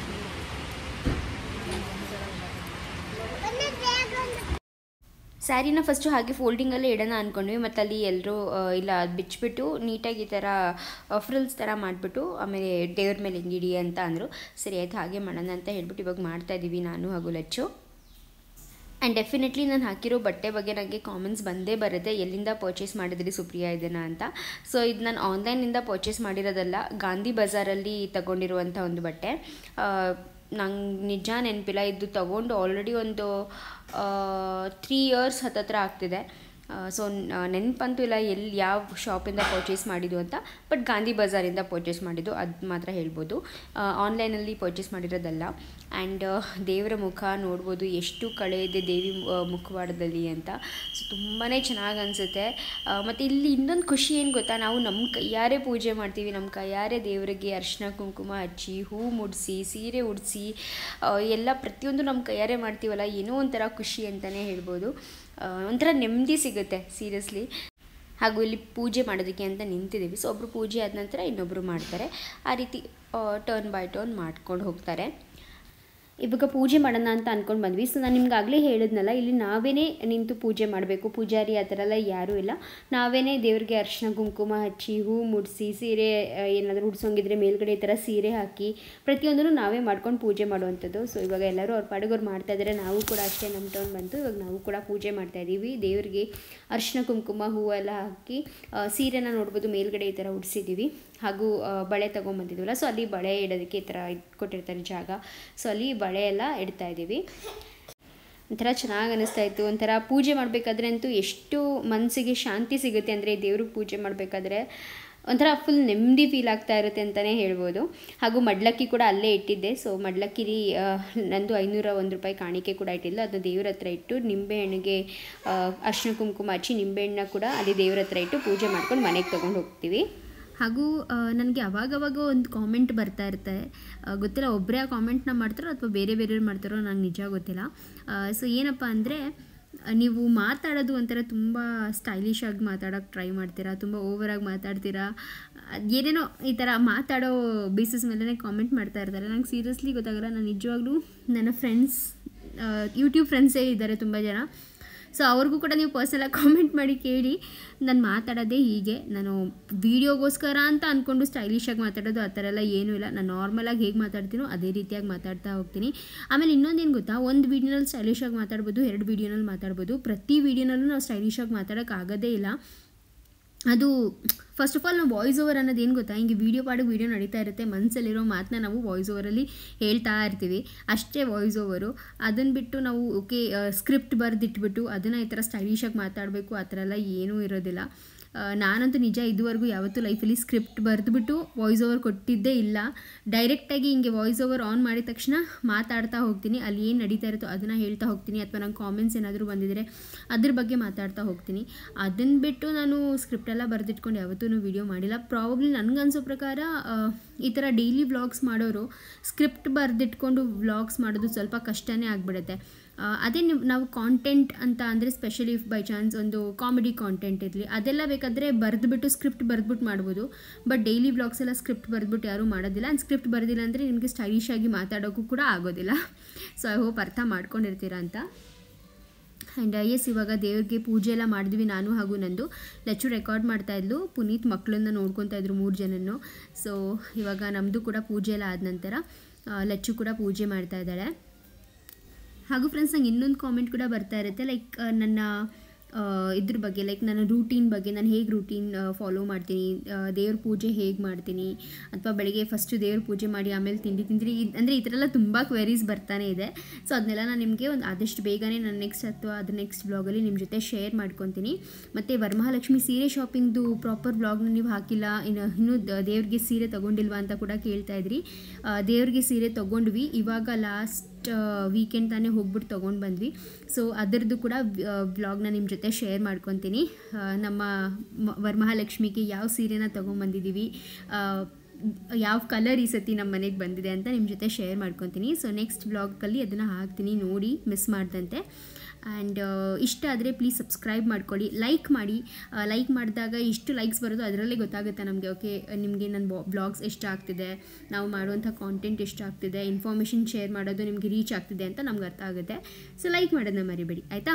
Speaker 5: ಸ್ಯಾರಿನ ಫಸ್ಟು ಹಾಗೆ ಫೋಲ್ಡಿಂಗಲ್ಲೇ ಇಡೋಣ ಅಂದ್ಕೊಂಡ್ವಿ ಮತ್ತು ಅಲ್ಲಿ ಎಲ್ಲರೂ ಇಲ್ಲ ಅದು ಬಿಚ್ಚಿಬಿಟ್ಟು ನೀಟಾಗಿ ಈ ಥರ ಫ್ರಿಲ್ಸ್ ಥರ ಮಾಡಿಬಿಟ್ಟು ಆಮೇಲೆ ದೇವ್ರ ಮೇಲೆ ಹಿಂಗಿಡಿ ಅಂತ ಅಂದರು ಸರಿ ಆಯ್ತು ಹಾಗೆ ಮಾಡೋಣ ಅಂತ ಹೇಳ್ಬಿಟ್ಟು ಇವಾಗ ಮಾಡ್ತಾ ಇದ್ದೀವಿ ನಾನು ಹಾಗೂ ಲಚ್ಚು ಆ್ಯಂಡ್ ಡೆಫಿನೆಟ್ಲಿ ನಾನು ಹಾಕಿರೋ ಬಟ್ಟೆ ಬಗ್ಗೆ ನನಗೆ ಕಾಮೆಂಟ್ಸ್ ಬಂದೇ ಬರುತ್ತೆ ಎಲ್ಲಿಂದ ಪರ್ಚೇಸ್ ಮಾಡಿದ್ರಿ ಸುಪ್ರಿಯಾ ಇದನ್ನು ಅಂತ ಸೊ ಇದು ನಾನು ಆನ್ಲೈನಿಂದ ಪರ್ಚೇಸ್ ಮಾಡಿರೋದಲ್ಲ ಗಾಂಧಿ ಬಜಾರಲ್ಲಿ ತಗೊಂಡಿರುವಂಥ ಒಂದು ಬಟ್ಟೆ ನಂಗೆ ನಿಜ ನೆನಪಿಲ್ಲ ಇದು ತಗೊಂಡು ಆಲ್ರೆಡಿ ಒಂದು ತ್ರೀ ಇಯರ್ಸ್ ಹತ್ತತ್ರ ಆಗ್ತಿದೆ ಸೊ ನೆನಪಂತೂ ಇಲ್ಲ ಎಲ್ಲಿ ಯಾವ ಶಾಪಿಂದ ಪರ್ಚೇಸ್ ಮಾಡಿದ್ದು ಅಂತ ಬಟ್ ಗಾಂಧಿ ಬಜಾರಿಂದ ಪರ್ಚೇಸ್ ಮಾಡಿದ್ದು ಅದು ಮಾತ್ರ ಹೇಳ್ಬೋದು ಆನ್ಲೈನಲ್ಲಿ ಪರ್ಚೇಸ್ ಮಾಡಿರೋದಲ್ಲ ಆ್ಯಂಡ್ ದೇವರ ಮುಖ ನೋಡ್ಬೋದು ಎಷ್ಟು ಕಳೆ ಇದೆ ದೇವಿ ಆ, ಮುಖವಾಡದಲ್ಲಿ ಅಂತ ಸೊ ತುಂಬಾ ಚೆನ್ನಾಗಿ ಅನಿಸುತ್ತೆ ಮತ್ತು ಇಲ್ಲಿ ಇನ್ನೊಂದು ಖುಷಿ ಏನು ಗೊತ್ತಾ ನಾವು ನಮ್ಮ ಕೈಯಾರೆ ಪೂಜೆ ಮಾಡ್ತೀವಿ ನಮ್ಮ ಕೈಯಾರೆ ದೇವರಿಗೆ ಅರಿಶಿನ ಕುಂಕುಮ ಹಚ್ಚಿ ಹೂ ಮುಡಿಸಿ ಸೀರೆ ಉಡಿಸಿ ಎಲ್ಲ ಪ್ರತಿಯೊಂದು ನಮ್ಮ ಕೈಯಾರೆ ಮಾಡ್ತೀವಲ್ಲ ಏನೋ ಒಂಥರ ಖುಷಿ ಅಂತಲೇ ಹೇಳ್ಬೋದು ಆ, ಒಂಥರ ನೆಮ್ಮದಿ ಸಿಗುತ್ತೆ ಸೀರಿಯಸ್ಲಿ ಹಾಗೂ ಇಲ್ಲಿ ಪೂಜೆ ಮಾಡೋದಕ್ಕೆ ಅಂತ ನಿಂತಿದ್ದೀವಿ ಸೊ ಒಬ್ಬರು ಪೂಜೆ ಆದ ನಂತರ ಇನ್ನೊಬ್ಬರು ಮಾಡ್ತಾರೆ ಆ ರೀತಿ ಟರ್ನ್ ಬೈ ಟರ್ನ್ ಮಾಡ್ಕೊಂಡು ಹೋಗ್ತಾರೆ ಇವಾಗ ಪೂಜೆ ಮಾಡೋಣ ಅಂತ ಅಂದ್ಕೊಂಡು ಬಂದ್ವಿ ಸೊ ನಾನು ನಿಮ್ಗೆ ಆಗಲೇ ಹೇಳಿದ್ನಲ್ಲ ಇಲ್ಲಿ ನಾವೇ ನಿಂತು ಪೂಜೆ ಮಾಡಬೇಕು ಪೂಜಾರಿ ಆ ಥರ ಎಲ್ಲ ಯಾರೂ ಇಲ್ಲ ನಾವೇ ದೇವ್ರಿಗೆ ಅರಿಶಿನ ಕುಂಕುಮ ಹಚ್ಚಿ ಹೂ ಮುಡಿಸಿ ಸೀರೆ ಏನಾದರೂ ಉಡ್ಸೋಂಗಿದ್ರೆ ಮೇಲ್ಗಡೆ ಈ ಥರ ಸೀರೆ ಹಾಕಿ ಪ್ರತಿಯೊಂದನ್ನು ನಾವೇ ಮಾಡ್ಕೊಂಡು ಪೂಜೆ ಮಾಡುವಂಥದ್ದು ಸೊ ಇವಾಗ ಎಲ್ಲರೂ ಅವ್ರ ಪಾಡಿಗವ್ರು ಮಾಡ್ತಾ ಇದ್ದಾರೆ ನಾವು ಕೂಡ ಅಷ್ಟೇ ನಮ್ಮ ಟೌನ್ ಬಂತು ಇವಾಗ ನಾವು ಕೂಡ ಪೂಜೆ ಮಾಡ್ತಾ ಇದ್ದೀವಿ ದೇವರಿಗೆ ಅರಿಶಿನ ಕುಂಕುಮ ಹೂವೆಲ್ಲ ಹಾಕಿ ಆ, ಸೀರೆನ ನೋಡ್ಬೋದು ಮೇಲ್ಗಡೆ ಈ ಥರ ಉಡಿಸಿದ್ದೀವಿ ಹಾಗೂ ಆ, ಬಳೆ ತೊಗೊಂಬಂದಿದ್ವಲ್ಲ ಸೊ ಅಲ್ಲಿ ಬಳೆ ಇಡೋದಕ್ಕೆ ಈ ಥರ ಕೊಟ್ಟಿರ್ತಾರೆ ಜಾಗ ಸೊ ಅಲ್ಲಿ ಬಳೆ ಎಲ್ಲ ಇಡ್ತಾ ಇದ್ದೀವಿ ಒಂಥರ ಚೆನ್ನಾಗಿ ಅನ್ನಿಸ್ತಾ ಇತ್ತು ಒಂಥರ ಪೂಜೆ ಮಾಡಬೇಕಾದ್ರೆ ಅಂತೂ ಎಷ್ಟು ಮನಸ್ಸಿಗೆ ಶಾಂತಿ ಸಿಗುತ್ತೆ ಅಂದರೆ ದೇವ್ರಿಗೆ ಪೂಜೆ ಮಾಡಬೇಕಾದ್ರೆ ಒಂಥರ ಫುಲ್ ನೆಮ್ಮದಿ ಫೀಲ್ ಆಗ್ತಾ ಇರುತ್ತೆ ಅಂತಲೇ ಹೇಳ್ಬೋದು ಹಾಗೂ ಮಡ್ಲಕ್ಕಿ ಕೂಡ ಅಲ್ಲೇ ಇಟ್ಟಿದ್ದೆ ಸೊ ಮಡ್ಲಕ್ಕಿರಿ ಆ, ನಂದು ಐನೂರ ಒಂದು ರೂಪಾಯಿ ಕಾಣಿಕೆ ಕೂಡ ಇಟ್ಟಿಲ್ಲ ಅದು ದೇವ್ರ ಹತ್ರ ಇಟ್ಟು ನಿಂಬೆಹಣ್ಣಿಗೆ ಆ, ಅರಿಶಿನ ಕುಂಕುಮ ಹಚ್ಚಿ ನಿಂಬೆಹಣ್ಣ ಕೂಡ ಅಲ್ಲಿ ದೇವ್ರ ಹತ್ರ ಇಟ್ಟು ಪೂಜೆ ಮಾಡ್ಕೊಂಡು ಮನೆಗೆ ತೊಗೊಂಡು ಹೋಗ್ತೀವಿ ಹಾಗೂ ನನಗೆ ಅವಾಗವಾಗ ಒಂದು ಕಾಮೆಂಟ್ ಬರ್ತಾ ಇರ್ತಾರೆ ಆ, ಗೊತ್ತಿಲ್ಲ ಒಬ್ಬರೇ ಆ ಕಾಮೆಂಟ್ನ ಮಾಡ್ತಾರೋ ಅಥವಾ ಬೇರೆ ಬೇರೆಯವ್ರು ಮಾಡ್ತಾರೋ ನಂಗೆ ನಿಜ ಗೊತ್ತಿಲ್ಲ ಸೊ ಏನಪ್ಪ ಅಂದರೆ ನೀವು ಮಾತಾಡೋದು ಒಂಥರ ತುಂಬ ಸ್ಟೈಲಿಶ್ ಆಗಿ ಮಾತಾಡೋಕ್ಕೆ ಟ್ರೈ ಮಾಡ್ತೀರಾ ತುಂಬ ಓವರಾಗಿ ಮಾತಾಡ್ತೀರಾ ಅದ್ ಏನೇನೋ ಈ ಥರ ಮಾತಾಡೋ ಬೇಸಿಸ್ ಮೇಲೆ ಕಾಮೆಂಟ್ ಮಾಡ್ತಾ ಇರ್ತಾರೆ ನಂಗೆ ಸೀರಿಯಸ್ಲಿ ಗೊತ್ತಾಗಲ್ಲ ನಾನು ನಿಜವಾಗ್ಲೂ ನನ್ನ ಫ್ರೆಂಡ್ಸ್ ಯೂಟ್ಯೂಬ್ ಫ್ರೆಂಡ್ಸೇ ಇದ್ದಾರೆ ತುಂಬ ಜನ ಸೊ ಅವ್ರಿಗೂ ಕೂಡ ನೀವು ಪರ್ಸನಲಾಗಿ ಕಾಮೆಂಟ್ ಮಾಡಿ ಕೇಳಿ ನಾನು ಮಾತಾಡೋದೇ ಹೀಗೆ ನಾನು ವೀಡಿಯೋಗೋಸ್ಕರ ಅಂತ ಅಂದ್ಕೊಂಡು ಸ್ಟೈಲಿಶಾಗಿ ಮಾತಾಡೋದು ಆ ಥರ ಎಲ್ಲ ಏನೂ ಇಲ್ಲ ನಾನು ನಾರ್ಮಲಾಗಿ ಹೇಗೆ ಮಾತಾಡ್ತೀನೋ ಅದೇ ರೀತಿಯಾಗಿ ಮಾತಾಡ್ತಾ ಹೋಗ್ತೀನಿ ಆಮೇಲೆ ಇನ್ನೊಂದೇನು ಗೊತ್ತಾ ಒಂದು ವೀಡಿಯೋನಲ್ಲಿ ಸ್ಟೈಲಿಶಾಗಿ ಮಾತಾಡ್ಬೋದು ಎರಡು ವೀಡಿಯೋನಲ್ಲಿ ಮಾತಾಡ್ಬೋದು ಪ್ರತಿ ವೀಡಿಯೋನಲ್ಲೂ ನಾವು ಸ್ಟೈಲಿಶಾಗಿ ಮಾತಾಡೋಕ್ಕಾಗೋದೇ ಇಲ್ಲ ಅದು ಫಸ್ಟ್ ಆಫ್ ಆಲ್ ನಾವು ವಾಯ್ಸ್ ಓವರ್ ಅನ್ನೋದು ಏನು ಗೊತ್ತಾ ಹಿಂಗೆ ವೀಡಿಯೋ ಪಾಡಿಗೆ ವೀಡಿಯೋ ನಡೀತಾ ಇರುತ್ತೆ ಮನಸ್ಸಲ್ಲಿರೋ ಮಾತನ್ನ ನಾವು ವಾಯ್ಸ್ ಓವರಲ್ಲಿ ಹೇಳ್ತಾ ಇರ್ತೀವಿ ಅಷ್ಟೇ ವಾಯ್ಸ್ ಓವರು ಅದನ್ನು ಬಿಟ್ಟು ನಾವು ಓಕೆ ಸ್ಕ್ರಿಪ್ಟ್ ಬರೆದಿಟ್ಬಿಟ್ಟು ಅದನ್ನು ಈ ಥರ ಸ್ಟೈಲಿಶಾಗಿ ಮಾತಾಡಬೇಕು ಆ ಥರ ಎಲ್ಲ ಏನೂ ಇರೋದಿಲ್ಲ ಆ, ನಾನಂತೂ ನಿಜ ಇದುವರೆಗೂ ಯಾವತ್ತೂ ಲೈಫಲ್ಲಿ ಸ್ಕ್ರಿಪ್ಟ್ ಬರೆದ್ಬಿಟ್ಟು ವಾಯ್ಸ್ ಓವರ್ ಕೊಟ್ಟಿದ್ದೇ ಇಲ್ಲ ಡೈರೆಕ್ಟಾಗಿ ಹಿಂಗೆ ವಾಯ್ಸ್ ಓವರ್ ಆನ್ ಮಾಡಿದ ತಕ್ಷಣ ಮಾತಾಡ್ತಾ ಹೋಗ್ತೀನಿ ಅಲ್ಲಿ ಏನು ನಡೀತಾ ಇರುತ್ತೋ ಅದನ್ನು ಹೇಳ್ತಾ ಹೋಗ್ತೀನಿ ಅಥವಾ ನಂಗೆ ಕಾಮೆಂಟ್ಸ್ ಏನಾದರೂ ಬಂದಿದ್ರೆ ಅದ್ರ ಬಗ್ಗೆ ಮಾತಾಡ್ತಾ ಹೋಗ್ತೀನಿ ಅದನ್ನು ಬಿಟ್ಟು ನಾನು ಸ್ಕ್ರಿಪ್ಟ್ ಎಲ್ಲ ಬರೆದಿಟ್ಕೊಂಡು ಯಾವತ್ತೂ ವೀಡಿಯೋ ಮಾಡಿಲ್ಲ ಪ್ರಾಬಬ್ಲಿ ನನಗನ್ಸೋ ಪ್ರಕಾರ ಆ, ಈ ಥರ ಡೈಲಿ ವ್ಲಾಗ್ಸ್ ಮಾಡೋರು ಸ್ಕ್ರಿಪ್ಟ್ ಬರೆದಿಟ್ಕೊಂಡು ವ್ಲಾಗ್ಸ್ ಮಾಡೋದು ಸ್ವಲ್ಪ ಕಷ್ಟನೇ ಆಗಿಬಿಡುತ್ತೆ ಆ, ಅದೇ ನೀವು ನಾವು ಕಾಂಟೆಂಟ್ ಅಂತ ಅಂದರೆ ಸ್ಪೆಷಲಿ ಬೈ ಚಾನ್ಸ್ ಒಂದು ಕಾಮಿಡಿ ಕಾಂಟೆಂಟ್ ಇರಲಿ ಅದೆಲ್ಲ ಬೇಕಾದರೆ ಬರೆದ್ಬಿಟ್ಟು ಸ್ಕ್ರಿಪ್ಟ್ ಬರೆದ್ಬಿಟ್ಟು ಮಾಡ್ಬೋದು ಬಟ್ ಡೈಲಿ ವ್ಲಾಗ್ಸ್ ಎಲ್ಲ ಸ್ಕ್ರಿಪ್ಟ್ ಬರೆದ್ಬಿಟ್ಟು ಯಾರೂ ಮಾಡೋದಿಲ್ಲ ಆ್ಯಂಡ್ ಸ್ಕ್ರಿಪ್ಟ್ ಬರೆದಿಲ್ಲ ಅಂದರೆ ನಿಮಗೆ ಸ್ಟೈಲಿಶ್ ಆಗಿ ಮಾತಾಡೋಕ್ಕೂ ಕೂಡ ಆಗೋದಿಲ್ಲ ಸೊ ಐ ಹೋಪ್ ಅರ್ಥ ಮಾಡ್ಕೊಂಡಿರ್ತೀರಾ ಅಂತ
Speaker 1: ಆ್ಯಂಡ್ ಎಸ್ ಇವಾಗ ದೇವ್ರಿಗೆ ಪೂಜೆ ಎಲ್ಲ ಮಾಡಿದ್ವಿ ನಾನು ಹಾಗೂ ನಂದು ಲಚ್ಚು ರೆಕಾರ್ಡ್ ಮಾಡ್ತಾ ಇದ್ಲು ಪುನೀತ್ ಮಕ್ಕಳನ್ನ ನೋಡ್ಕೊತಾ ಇದ್ರು ಮೂರು ಜನನು ಸೊ ಇವಾಗ ನಮ್ಮದು ಕೂಡ ಪೂಜೆ ಎಲ್ಲ ಆದ ನಂತರ ಆ, ಲಚ್ಚು ಕೂಡ ಪೂಜೆ ಮಾಡ್ತಾ ಇದ್ದಾಳೆ ಹಾಗೂ ಫ್ರೆಂಡ್ಸ್ ನಂಗೆ ಇನ್ನೊಂದು ಕಾಮೆಂಟ್ ಕೂಡ ಬರ್ತಾ ಇರುತ್ತೆ ಲೈಕ್ ನನ್ನ ಆ, ಇದ್ರ ಬಗ್ಗೆ ಲೈಕ್ ನನ್ನ ರೂಟೀನ್ ಬಗ್ಗೆ ನಾನು ಹೇಗೆ ರೂಟೀನ್ ಫಾಲೋ ಮಾಡ್ತೀನಿ ದೇವ್ರ ಪೂಜೆ ಹೇಗೆ ಮಾಡ್ತೀನಿ ಅಥವಾ ಬೆಳಗ್ಗೆ ಫಸ್ಟು ದೇವ್ರ ಪೂಜೆ ಮಾಡಿ ಆಮೇಲೆ ತಿಂಡಿ ತಿಂದಿರಿ ಅಂದರೆ ಈ ಥರ ಎಲ್ಲ ತುಂಬ ಕ್ವೆರೀಸ್ ಬರ್ತಾನೆ ಇದೆ ಸೊ ಅದನ್ನೆಲ್ಲ ನಾನು ನಿಮಗೆ ಒಂದು ಆದಷ್ಟು ಬೇಗನೆ ನಾನು ನೆಕ್ಸ್ಟ್ ಅಥವಾ ಅದ್ರ ನೆಕ್ಸ್ಟ್ ಬ್ಲಾಗಲ್ಲಿ ನಿಮ್ಮ ಜೊತೆ ಶೇರ್ ಮಾಡ್ಕೊತೀನಿ ಮತ್ತು ವರಮಹಾಲಕ್ಷ್ಮಿ ಸೀರೆ ಶಾಪಿಂಗ್ದು ಪ್ರಾಪರ್ ಬ್ಲಾಗ್ನ ನೀವು ಹಾಕಿಲ್ಲ ಇನ್ನು ಇನ್ನೂ ದ- ದೇವ್ರಿಗೆ ಸೀರೆ ತೊಗೊಂಡಿಲ್ವಾ ಅಂತ ಕೂಡ ಕೇಳ್ತಾ ಇದ್ರಿ ಆ, ದೇವ್ರಿಗೆ ಸೀರೆ ತೊಗೊಂಡ್ವಿ ಇವಾಗ ಲಾಸ್ಟ್ ವೀಕೆಂಡ್ ತಾನೇ ಹೋಗ್ಬಿಟ್ಟು ತೊಗೊಂಡು ಬಂದ್ವಿ ಸೊ ಅದರದ್ದು ಕೂಡ ವ್ಲಾಗ್ನ ನಿಮ್ಮ ಜೊತೆ ಶೇರ್ ಮಾಡ್ಕೊತೀನಿ ಆ, ನಮ್ಮ ಮ- ವರಮಹಾಲಕ್ಷ್ಮಿಗೆ ಯಾವ ಸೀರೆನ ತೊಗೊಂಬಂದಿದ್ದೀವಿ ಯಾವ ಕಲರ್ ಈ ಸತಿ ನಮ್ಮ ಮನೆಗೆ ಬಂದಿದೆ ಅಂತ ನಿಮ್ಮ ಜೊತೆ ಶೇರ್ ಮಾಡ್ಕೊತೀನಿ ಸೊ ನೆಕ್ಸ್ಟ್ ಬ್ಲಾಗಲ್ಲಿ ಅದನ್ನು ಹಾಕ್ತೀನಿ ನೋಡಿ ಮಿಸ್ ಮಾಡ್ದಂತೆ ಆ್ಯಂಡ್ ಇಷ್ಟ ಆದರೆ ಪ್ಲೀಸ್ ಸಬ್ಸ್ಕ್ರೈಬ್ ಮಾಡ್ಕೊಳ್ಳಿ ಲೈಕ್ ಮಾಡಿ ಲೈಕ್ ಮಾಡಿದಾಗ ಇಷ್ಟು ಲೈಕ್ಸ್ ಬರೋದು ಅದರಲ್ಲೇ ಗೊತ್ತಾಗುತ್ತೆ ನಮಗೆ ಓಕೆ ನಿಮಗೆ ನನ್ನ ಬ್ಲಾಗ್ಸ್ ಎಷ್ಟು ಆಗ್ತಿದೆ ನಾವು ಮಾಡುವಂಥ ಕಾಂಟೆಂಟ್ ಎಷ್ಟು ಆಗ್ತಿದೆ ಇನ್ಫಾರ್ಮೇಷನ್ ಶೇರ್ ಮಾಡೋದು ನಿಮಗೆ ರೀಚ್ ಆಗ್ತಿದೆ ಅಂತ ನಮ್ಗೆ ಅರ್ಥ ಆಗುತ್ತೆ ಸೊ ಲೈಕ್ ಮಾಡೋದನ್ನ ಮರಿಬೇಡಿ ಆಯಿತಾ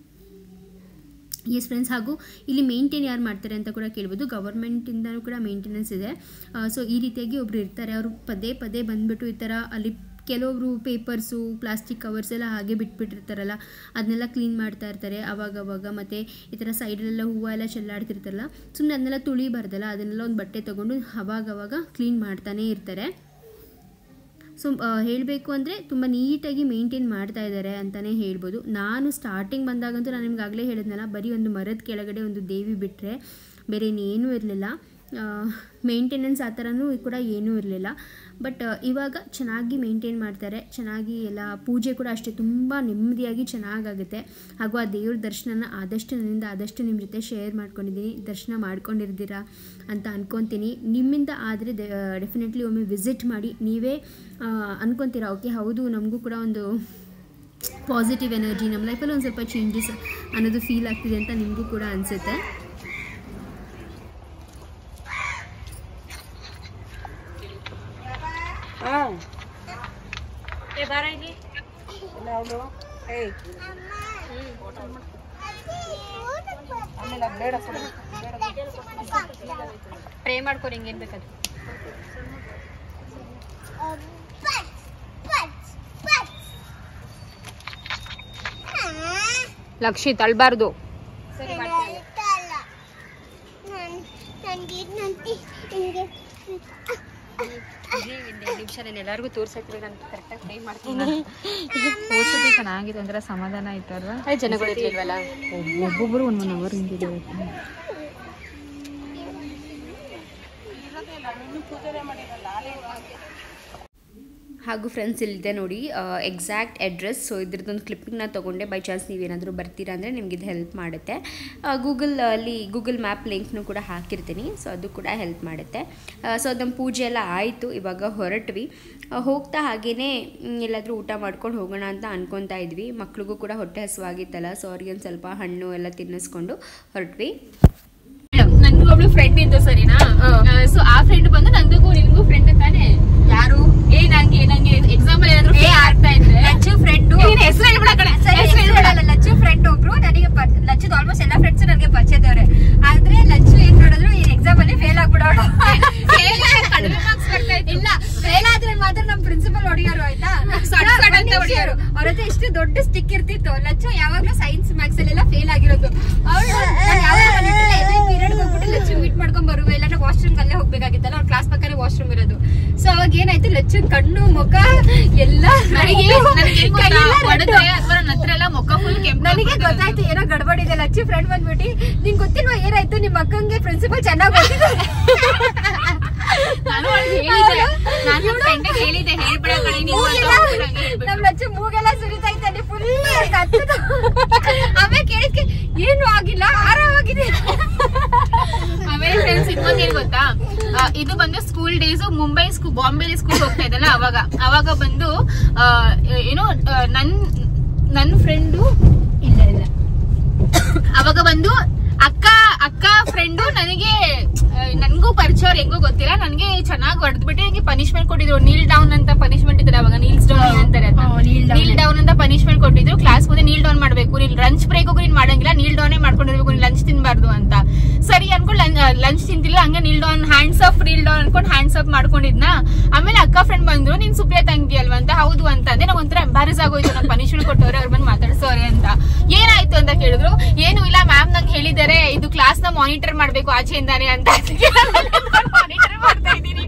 Speaker 1: ಎಸ್ ಫ್ರೆಂಡ್ಸ್ ಹಾಗೂ ಇಲ್ಲಿ ಮೇಂಟೈನ್ ಯಾರು ಮಾಡ್ತಾರೆ ಅಂತ ಕೂಡ ಕೇಳ್ಬೋದು ಗವರ್ಮೆಂಟಿಂದನೂ ಕೂಡ ಮೇಂಟೆನೆನ್ಸ್ ಇದೆ ಸೊ ಈ ರೀತಿಯಾಗಿ ಒಬ್ರು ಇರ್ತಾರೆ ಅವರು ಪದೇ ಪದೇ ಬಂದ್ಬಿಟ್ಟು ಈ ಥರ ಅಲ್ಲಿ ಕೆಲವೊಬ್ರು ಪೇಪರ್ಸು ಪ್ಲಾಸ್ಟಿಕ್ ಕವರ್ಸ್ ಎಲ್ಲ ಹಾಗೆ ಬಿಟ್ಬಿಟ್ಟಿರ್ತಾರಲ್ಲ ಅದನ್ನೆಲ್ಲ ಕ್ಲೀನ್ ಮಾಡ್ತಾ ಇರ್ತಾರೆ ಅವಾಗ ಅವಾಗ ಮತ್ತು ಈ ಥರ ಸೈಡಲ್ಲೆಲ್ಲ ಹೂವು ಎಲ್ಲ ಚೆಲ್ಲಾಡ್ತಿರ್ತಾರಲ್ಲ ಸುಮ್ಮನೆ ಅದನ್ನೆಲ್ಲ ತುಳಿಬಾರ್ದಲ್ಲ ಅದನ್ನೆಲ್ಲ ಒಂದು ಬಟ್ಟೆ ತೊಗೊಂಡು ಅವಾಗ ಅವಾಗ ಕ್ಲೀನ್ ಮಾಡ್ತಾನೇ ಇರ್ತಾರೆ ಸೊ ಹೇಳಬೇಕು ಅಂದರೆ ತುಂಬ ನೀಟಾಗಿ ಮೇಂಟೈನ್ ಮಾಡ್ತಾ ಇದ್ದಾರೆ ಅಂತಲೇ ಹೇಳ್ಬೋದು ನಾನು ಸ್ಟಾರ್ಟಿಂಗ್ ಬಂದಾಗಂತೂ ನಾನು ನಿಮ್ಗೆ ಆಗಲೇ ಹೇಳಿದ್ನಲ್ಲ ಬರೀ ಒಂದು ಮರದ ಕೆಳಗಡೆ ಒಂದು ದೇವಿ ಬಿಟ್ಟರೆ ಬೇರೆ ಇನ್ನೇನೂ ಇರಲಿಲ್ಲ ಮೇಂಟೆನೆನ್ಸ್ ಆ ಥರನೂ ಕೂಡ ಏನೂ ಇರಲಿಲ್ಲ ಬಟ್ ಇವಾಗ ಚೆನ್ನಾಗಿ ಮೇಂಟೈನ್ ಮಾಡ್ತಾರೆ ಚೆನ್ನಾಗಿ ಎಲ್ಲ ಪೂಜೆ ಕೂಡ ಅಷ್ಟೇ ತುಂಬ ನೆಮ್ಮದಿಯಾಗಿ ಚೆನ್ನಾಗಾಗುತ್ತೆ ಹಾಗೂ ಆ ದೇವ್ರ ದರ್ಶನನ ಆದಷ್ಟು ನನ್ನಿಂದ ಆದಷ್ಟು ನಿಮ್ಮ ಜೊತೆ ಶೇರ್ ಮಾಡ್ಕೊಂಡಿದ್ದೀನಿ ದರ್ಶನ ಮಾಡ್ಕೊಂಡಿರ್ತೀರಾ ಅಂತ ಅನ್ಕೊತೀನಿ ನಿಮ್ಮಿಂದ ಆದರೆ ಡೆಫಿನೆಟ್ಲಿ ಒಮ್ಮೆ ವಿಸಿಟ್ ಮಾಡಿ ನೀವೇ ಆ, ಅನ್ಕೊತೀರಾ ಓಕೆ ಹೌದು ನಮಗೂ ಕೂಡ ಒಂದು ಪಾಸಿಟಿವ್ ಎನರ್ಜಿ ನಮ್ಮ ಲೈಫಲ್ಲಿ ಒಂದು ಸ್ವಲ್ಪ ಚೇಂಜಸ್ ಅನ್ನೋದು ಫೀಲ್ ಆಗ್ತಿದೆ ಅಂತ ನಿಮಗೂ ಕೂಡ ಅನಿಸುತ್ತೆ
Speaker 3: ಪ್ರೇ ಮಾಡ್ಕೊರಿ ಹಿಂಗೇನ್ ಬೇಕಾದ್ರೆ ಲಕ್ಷಿ ತಳ್ಬಾರ್ದು ನಿಮಿಷ ನಾನು ಎಲ್ಲರಿಗೂ ತೋರ್ಸಕ್ಕೆ ನಾನು ಕರೆಕ್ಟಾಗಿ ಟ್ರೈ ಮಾಡ್ತೀನಿ
Speaker 6: ಓದ್ಸೋದು ಚೆನ್ನಾಗಿದೆ ಅಂದ್ರೆ ಸಮಾಧಾನ ಆಯ್ತಲ್ವಾ
Speaker 3: ಜನಗಳು ಇರ್ಲಿಲ್ವಲ್ಲ
Speaker 6: ಒಬ್ಬೊಬ್ರು ಒಂದ್ ಒನ್ ಅವರ್ ಹಿಂದಿದೆ
Speaker 5: ಹಾಗೂ ಫ್ರೆಂಡ್ಸ್ ಇಲ್ಲಿದೆ ನೋಡಿ ಎಕ್ಸಾಕ್ಟ್ ಅಡ್ರೆಸ್ ಸೊ ಇದ್ರದ್ದೊಂದು ಕ್ಲಿಪ್ಪಿಂಗ್ನ ತೊಗೊಂಡೆ ಬೈ ಚಾನ್ಸ್ ನೀವೇನಾದರೂ ಬರ್ತೀರಾ ಅಂದರೆ ನಿಮ್ಗೆ ಇದು ಹೆಲ್ಪ್ ಮಾಡುತ್ತೆ ಗೂಗಲ್ ಅಲ್ಲಿ ಗೂಗಲ್ ಮ್ಯಾಪ್ ಲಿಂಕ್ನು ಕೂಡ ಹಾಕಿರ್ತೀನಿ ಸೊ ಅದು ಕೂಡ ಹೆಲ್ಪ್ ಮಾಡುತ್ತೆ ಸೊ ನಮ್ಮ ಪೂಜೆ ಎಲ್ಲ ಆಯಿತು ಇವಾಗ ಹೊರಟ್ವಿ ಆ, ಹೋಗ್ತಾ ಹಾಗೇ ಎಲ್ಲಾದರೂ ಊಟ ಮಾಡ್ಕೊಂಡು ಹೋಗೋಣ ಅಂತ ಅನ್ಕೊತಾ ಇದ್ವಿ ಮಕ್ಳಿಗೂ ಕೂಡ ಹೊಟ್ಟೆ ಹಸುವಾಗಿತ್ತಲ್ಲ ಸೊ ಅವ್ರಿಗೆ ಒಂದು ಸ್ವಲ್ಪ ಹಣ್ಣು ಎಲ್ಲ ತಿನ್ನಿಸ್ಕೊಂಡು ಹೊರಟ್ವಿ
Speaker 3: ನನ್ಗೂ ಒಬ್ಳು ಫ್ರೆಂಡ್ ಇದ್ದು ಸರಿನಾ ಸೊ ಆ ಫ್ರೆಂಡ್ ಬಂದು ನಂಗೂ ನಿನ್ಗೂ ಫ್ರೆಂಡ್ ತಾನೆ ಯಾರು ಏ ನಂಗೆ ನಂಗೆ ಎಕ್ಸಾಮ್ ಅಲ್ಲಿ ಏನಾದ್ರು fail ಆಗ್ತಾ ಇದ್ರೆ
Speaker 7: ಲಚ್ಚು ಫ್ರೆಂಡ್
Speaker 3: ಹೆಸರು ಹೇಳ್ಬಿಡ ಕಣೆ ಹೆಸರು ಹೇಳ್ಬಿಡ
Speaker 7: ಲಚ್ಚು ಫ್ರೆಂಡ್ ಒಬ್ರು ನನಗೆ ಲಚ್ಚದ ಆಲ್ಮೋಸ್ಟ್ ಎಲ್ಲ ಫ್ರೆಂಡ್ಸ್ ನನಗೆ ಪರಿಚಯದವ್ರೆ ಆದ್ರೆ ಲಚ್ಚು ಏನ್ ನೋಡಿದ್ರು ಈ ಎಕ್ಸಾಮ್ ಅಲ್ಲಿ ಫೇಲ್ ಆಗ್ಬಿಡೋಳು
Speaker 3: ಕಡಿಮೆ ಮಾರ್ಕ್ಸ್ ಬರ್ತಾ ಇತ್ತು
Speaker 7: ಇಲ್ಲ ಫೇಲ್ ಆದ್ರೆ ಮಾತ್ರ ನಮ್ ಪ್ರಿನ್ಸಿಪಲ್ ಹೊಡಿಯೋರು ಆಯ್ತಾ
Speaker 3: ಸಣ್ಣ ಸಣ್ಣ ಅಂತ ಹೊಡ್ಯೋರು.
Speaker 7: ಅವ್ರ ಹತ್ರ ಎಷ್ಟು ದೊಡ್ಡ ಸ್ಟಿಕ್ ಇರ್ತಿತ್ತು ಲಚ್ಚು ಯಾವಾಗ್ಲೂ ಸೈನ್ಸ್ ಮ್ಯಾಕ್ಸ್ ಅಲ್ಲೆಲ್ಲ ಫೇಲ್ ಆಗಿರೋದು ಅವಳು ಪೀರಿಯಡ್ ಹೋಗ್ಬಿಟ್ಟು ಲಚ್ಚು ಮೀಟ್ ಮಾಡ್ಕೊಂಡ್ ಬರುವ ಇಲ್ಲ ವಾಶ್ರೂಮ್ ಅಲ್ಲೇ ಹೋಗ್ಬೇಕಾಗಿತ್ತಲ್ಲ ಅವ್ರ ಕ್ಲಾಸ್ ಪಕ್ಕನೇ ವಾಶ್ರೂಮ್ ಇರೋದು ಸೊ ಅವಾಗ ಏನಾಯ್ತು ಲಚ್ಚು ಕಣ್ಣು ಮುಖ ಎಲ್ಲ
Speaker 3: ನನಗೆ ನನಗೆ ಹೆಂಗ್ ಗೊತ್ತಾ?
Speaker 7: ಕೈಯೆಲ್ಲ red.
Speaker 3: ಹೊಡೆದ್ರೆ ಅಥವಾ ನನ್ನ ಹತ್ರ ಎಲ್ಲ ಮುಖ ಫುಲ್ ಕೆಂಪು
Speaker 7: ನನಗೆ ಗೊತ್ತಾಯ್ತು ಏನೋ ಗಡ್ಬಡಿ ಇದೆ ಲಚ್ಚಿ ಫ್ರೆಂಡ್ ಬಂದ್ಬಿಟ್ಟು ನಿಂಗ್ ಗೊತ್ತಿಲ್ವಾ ಏನಾಯ್ತು ನಿಮ್ ಅಕ್ಕಂಗೆ ಪ್ರಿನ್ಸಿಪಲ್ ಚೆನ್ನಾಗಿ
Speaker 3: ನಾನು ಅವ್ಳಿಗೆ ಹೇಳಿದ್ದೆ ನಾನು ಫ್ರೆಂಡ್ ಹೇಳಿದ್ದೆ ಹೇಳ್ಬಿಡ ಕಣೆ ನೀವು ಅಂತ ಹೋಗ್ಬಿಡು ಹಂಗೆ ಹೇಳ್ಬಿಟ್ಟು.
Speaker 7: ನಮ್ ಲಚ್ಚಿ ಮೂಗೆಲ್ಲ ಸುರಿತಾ ಇದ್ದಾನೆ ಫುಲ್ ಆಮೇಲೆ ಕೇಳಿದ್ಕೆ ಏನು ಆಗಿಲ್ಲ ಆರಾಮಾಗಿದೆ
Speaker 3: ಆಮೇಲೆ ಫ್ರೆಂಡ್ಸ್ ಇನ್ನೊಂದ್ ಏನ್ ಗೊತ್ತಾ ಆ, ಇದು ಬಂದು school days Mumbai school Bombay school ಹೋಗ್ತಾ ಇದ್ದಲ್ಲ ಅವಾಗ ಅವಾಗ ಬಂದು ಆ, ಏನೋ ಆ, ನನ್ ನನ್ ಫ್ರೆಂಡು ಇಲ್ಲ ಇಲ್ಲ ಅವಾಗ ಬಂದು ಅಕ್ಕ ಅಕ್ಕ ಫ್ರೆಂಡು ನನಗೆ ಆ, ನನ್ಗೂ ಪರಿಚಯ ಅವ್ರು ಹೆಂಗೋ ಗೊತ್ತಿಲ್ಲ ನನಗೆ ಚೆನ್ನಾಗಿ ಹೊಡೆದ್ಬಿಟ್ಟು ನನಗೆ ಪನಿಷ್ಮೆಂಟ್ ಕೊಟ್ಟಿದ್ರು ನೀಲ್ ಡೌನ್ ಅಂತ ಪನಿಷ್ಮೆಂಟ್ ಇದ್ರೆ ಅವಾಗ ನೀಲ್ಸ್ ಡೌನ್ ಅಂತಾರೆ ನೀಲ್ ಡೌನ್ ಅಂತ ಪನಿಷ್ಮೆಂಟ್ ಕೊಟ್ಟಿದ್ರು ಕ್ಲಾಸ್ ಮುಂದೆ ನೀಲ್ ಡೌನ್ ಮಾಡ್ಬೇಕು ನೀನ್ ಲಂಚ್ ಬ್ರೇಕ್ ನೀನ್ ಮಾಡಂಗಿಲ್ಲ ನೀಲ್ ಡೌನೇ ಮಾಡ್ಕೊಂಡಿರ್ಬೇಕು ನೀನ್ ಲಂಚ್ ತಿನ್ಬಾರ್ದು ಅಂತ ಸರಿ ಅನ್ಕೊಂಡು ಲಂಚ್ ತಿಂತಿಲ್ಲ ಹಂಗೆ kneel down hands up kneel down ಅನ್ಕೊಂಡು ಹ್ಯಾಂಡ್ಸ್ ಅಪ್ ಮಾಡ್ಕೊಂಡಿದ್ನ ಆಮೇಲೆ ಅಕ್ಕ ಫ್ರೆಂಡ್ ಬಂದ್ರು ನೀನ್ ಸುಪ್ರಿಯ ತಂಗಿ ಅಲ್ವಾ ಅಂತ ಹೌದು ಅಂತ ಅಂದ್ರೆ ನಂಗೆ ಒಂಥರ ಎಂಬಾರಸ್ ಆಗೋಯ್ತು ನಂಗೆ ಪನಿಷ್ಮೆಂಟ್ ಕೊಟ್ಟವ್ರೆ ಅವ್ರು ಬಂದು ಮಾತಾಡ್ಸೋರೆ ಅಂತ ಏನಾಯ್ತು ಅಂತ ಕೇಳಿದ್ರು ಏನು ಇಲ್ಲ ಮ್ಯಾಮ್ ನಂಗೆ ಹೇಳಿದ್ದಾರೆ ಇದು ಕ್ಲಾಸ್ ನ ಮಾನಿಟರ್ ಮಾಡ್ಬೇಕು ಆಚೆಯಿಂದಾನೆ ಅಂತ ಮಾನಿಟರ್ ಮಾಡ್ತಾ ಇದ್ದೀನಿ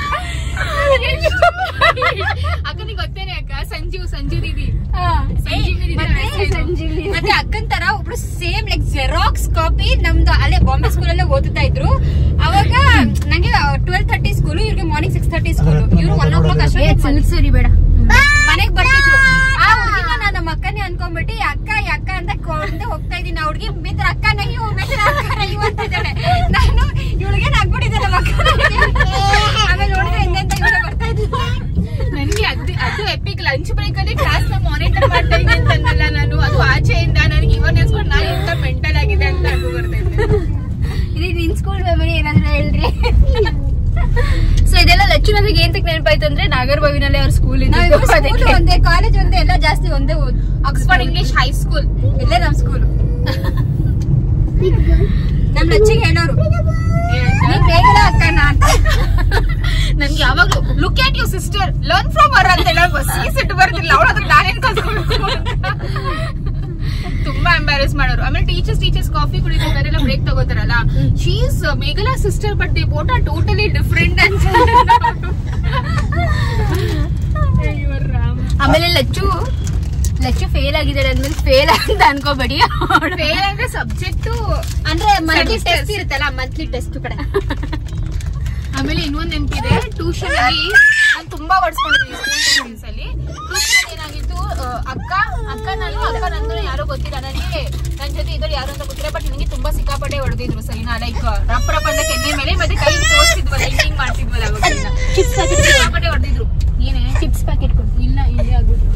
Speaker 3: ಅಕ್ಕನಿಗೆ ಗೊತ್ತೇನೆ ಅಕ್ಕ ಸಂಜೀವ್ ಸಂಜೀವ್ ದೀದಿ ಸಂಜೀವ್ ದೀದಿ
Speaker 7: ಮತ್ತೆ ಮತ್ತೆ ಅಕ್ಕನ್ ತರ ಒಬ್ರು ಸೇಮ್ ಲೈಕ್ ಜೆರಾಕ್ಸ್ ಕಾಪಿ ನಮ್ದು ಅಲ್ಲೇ ಬಾಂಬೆ ಸ್ಕೂಲ್ ಅಲ್ಲೇ ಓದುತ್ತಾ ಇದ್ರು ಅವಾಗ ನಂಗೆ ಟ್ವೆಲ್ ತರ್ಟಿ ಸ್ಕೂಲ್ ಇವ್ರಿಗೆ ಮಾರ್ನಿಂಗ್ ಸಿಕ್ಸ್ ತರ್ಟಿ ಸ್ಕೂಲ್ ಇವ್ರು ಒನ್ ಓ ಕ್ಲಾಕ್ ಅಷ್ಟೊತ್ತಿಗೆ
Speaker 1: ಸರಿ ಬೇಡ
Speaker 7: ಮನೆಗ್ ಬರ್ತಿದ್ರು ಆ ಹುಡುಗಿನ ನಾನು ನಮ್ಮ ಅಕ್ಕನೇ ಅನ್ಕೊಂಡ್ಬಿಟ್ಟು ಈ ಅಕ್ಕ ಈ ಅಕ್ಕ ಅಂತ ಕೊಂಡೆ ಹೋಗ್ತಾ ಇದೀನಿ ಆ ಹುಡುಗಿ ಮಿತ್ರ ಅಕ್ಕ ನಗಿಯು ಮಿತ್ರ ಅಕ್ಕ ನಗಿಯು ಅಂತಿದ್ದಾಳೆ ನಾನು ಇವಳಿಗೆ ನಗ್ಬಿಟ್ಟಿದ್ದೆ ನಮ್ಮ ಅಕ್ಕ ಆಮೇಲೆ ನೋಡಿದ್ರೆ ಹಿಂದೆ ಇವಳೆ ಬರ್ತಾ ಇದ್ದಿದ್ದು
Speaker 3: ನನ್ಗೆ ಅದು ಅದು ಎಪಿಕ್ ಲಂಚ್ ಬ್ರೇಕ್ ಅಲ್ಲಿ ಕ್ಲಾಸ್ ನ ಮಾನಿಟರ್ ಮಾಡ್ತಾ ಇದ್ದೀನಿ ಅಂತಂದಲ್ಲ ನಾನು ಅದು ಆಚೆಯಿಂದ ನನಗೆ ಇವಾಗ ನೆನ್ಸ್ಕೊಂಡು ನಾನು ಎಂತ ಮೆಂಟಲ್ ಆಗಿದೆ ಅಂತ ಅನ್ಕೊ ಬರ್ತೈತೆ
Speaker 1: ಇದು ನಿನ್ ಸ್ಕೂಲ್ ಮೆಮರಿ ಏನಾದ್ರು ಹೇಳ್ರಿ ಸೊ ಇದೆಲ್ಲ ಲಚ್ಚುನದಿಗೆ ಏನ್ ನೆನಪಾಯ್ತು ಅಂದ್ರೆ ನಾಗರಬಾವಿನಲ್ಲಿ ಅವ್ರ ಸ್ಕೂಲ್
Speaker 7: ನಾವಿಬ್ರು ಸ್ಕೂಲ್ ಒಂದೇ ಕಾಲೇಜ್ ಒಂದೇ ಎಲ್ಲ ಜಾಸ್ತಿ ಒಂದೇ ಓದ್
Speaker 3: ಆಕ್ಸ್ಫರ್ಡ್ ಇಂಗ್ಲಿಷ್ ಹೈಸ್ಕೂಲ್
Speaker 7: ಇಲ್ಲೇ ನಮ್ ಸ್ಕೂಲ್ ನಮ್ ಲಚ್ಚಿಗೆ ಹೇಳೋರು ನೀನ್ ಬೇಗನೆ ಅಕ್ಕನ ಅಂತ
Speaker 3: ನನ್ಗೆ ಯಾವಾಗ್ಲೂ look at you sister learn from ಅವರ್ ಅಂತ ಹೇಳೋ ಸಿಟ್ಟು ಬರ್ತಿಲ್ಲ ಅವಳು ಅದಕ್ಕೆ ನಾನೇನ್ ಕಲ್ತ್ಕೊಳ್ಬೇಕು ಅಂತ. ತುಂಬಾ ಎಂಬ್ಯಾರೆಸ್ ಮಾಡೋರು ಆಮೇಲೆ ಟೀಚರ್ಸ್ ಟೀಚರ್ಸ್ ಕಾಫಿ ಕುಡಿಬೇಕಾದ್ರೆಲ್ಲ ಬ್ರೇಕ್ ತಗೋತಾರಲ್ಲ she's Meghala sister but they both are totally different ಅಂತ ಅಯ್ಯೋ ರಾಮ
Speaker 1: ಆಮೇಲೆ ಲಚ್ಚು ಲಚ್ಚು ಫೇಲ್ ಆಗಿದ್ದಾಳೆ ಅಂದ್ಮೇಲೆ ಫೇಲ್ ಅಂತ ಅನ್ಕೋಬೇಡಿ
Speaker 3: ಫೇಲ್ ಅಂದ್ರೆ ಸಬ್ಜೆಕ್ಟ್
Speaker 7: ಅಂದ್ರೆ ಮಂತ್ಲಿ
Speaker 3: Semesters.
Speaker 7: ಟೆಸ್ಟ್ ಇರುತ್ತಲ್ಲ ಮಂತ್ಲಿ ಟೆಸ್ಟ್ ಕಡೆ
Speaker 3: ಆಮೇಲೆ ಇನ್ನೊಂದ್ ನೆನಪಿದೆ ಟ್ಯೂಷನ್ ಅಲ್ಲಿ ನಾನು ತುಂಬಾ ಹೊಡ್ಸ್ಕೊಂಡಿದ್ದೀನಿ ಸ್ಕೂಲ್ ಟೈಮ್ಸ್ ಅಲ್ಲಿ ಟ್ಯೂಷನ್ ಏನಾಗಿತ್ತು ಆ, ಅಕ್ಕ ಅಕ್ಕ ನಾನು ಅಕ್ಕ ನಂದು ಯಾರೋ ಗೊತ್ತಿಲ್ಲ ನನಗೆ ನನ್ ಜೊತೆ ಇದ್ರು ಯಾರು ಅಂತ ಗೊತ್ತಿಲ್ಲ ಬಟ್ ನನಗೆ ತುಂಬಾ ಸಿಕ್ಕಾಪಟ್ಟೆ ಹೊಡೆದಿದ್ರು ಸರಿನಾ ಲೈಕ್ ರಪ್ಪ ರಪ್ಪ ಅಂತ ಕೆನ್ನೆ ಮೇಲೆ ಮತ್ತೆ ಕೈ ತೋರಿಸ್ತಿದ್ವಲ್ಲ ಹಿಂಗ್ ಮಾಡ್ತಿದ್ವಲ್ಲ ಅವಾಗ ಸಿಕ್ಕಾಪಟ್ಟೆ ಹೊಡೆದಿದ್ರು ಏನೇ
Speaker 1: ಚಿಪ್ಸ್ ಪ್ಯಾಕೆಟ್ ಕೊಡು
Speaker 3: ಇಲ್ಲ ಇಲ್ಲೇ ಆಗ್ಬಿಟ್ರು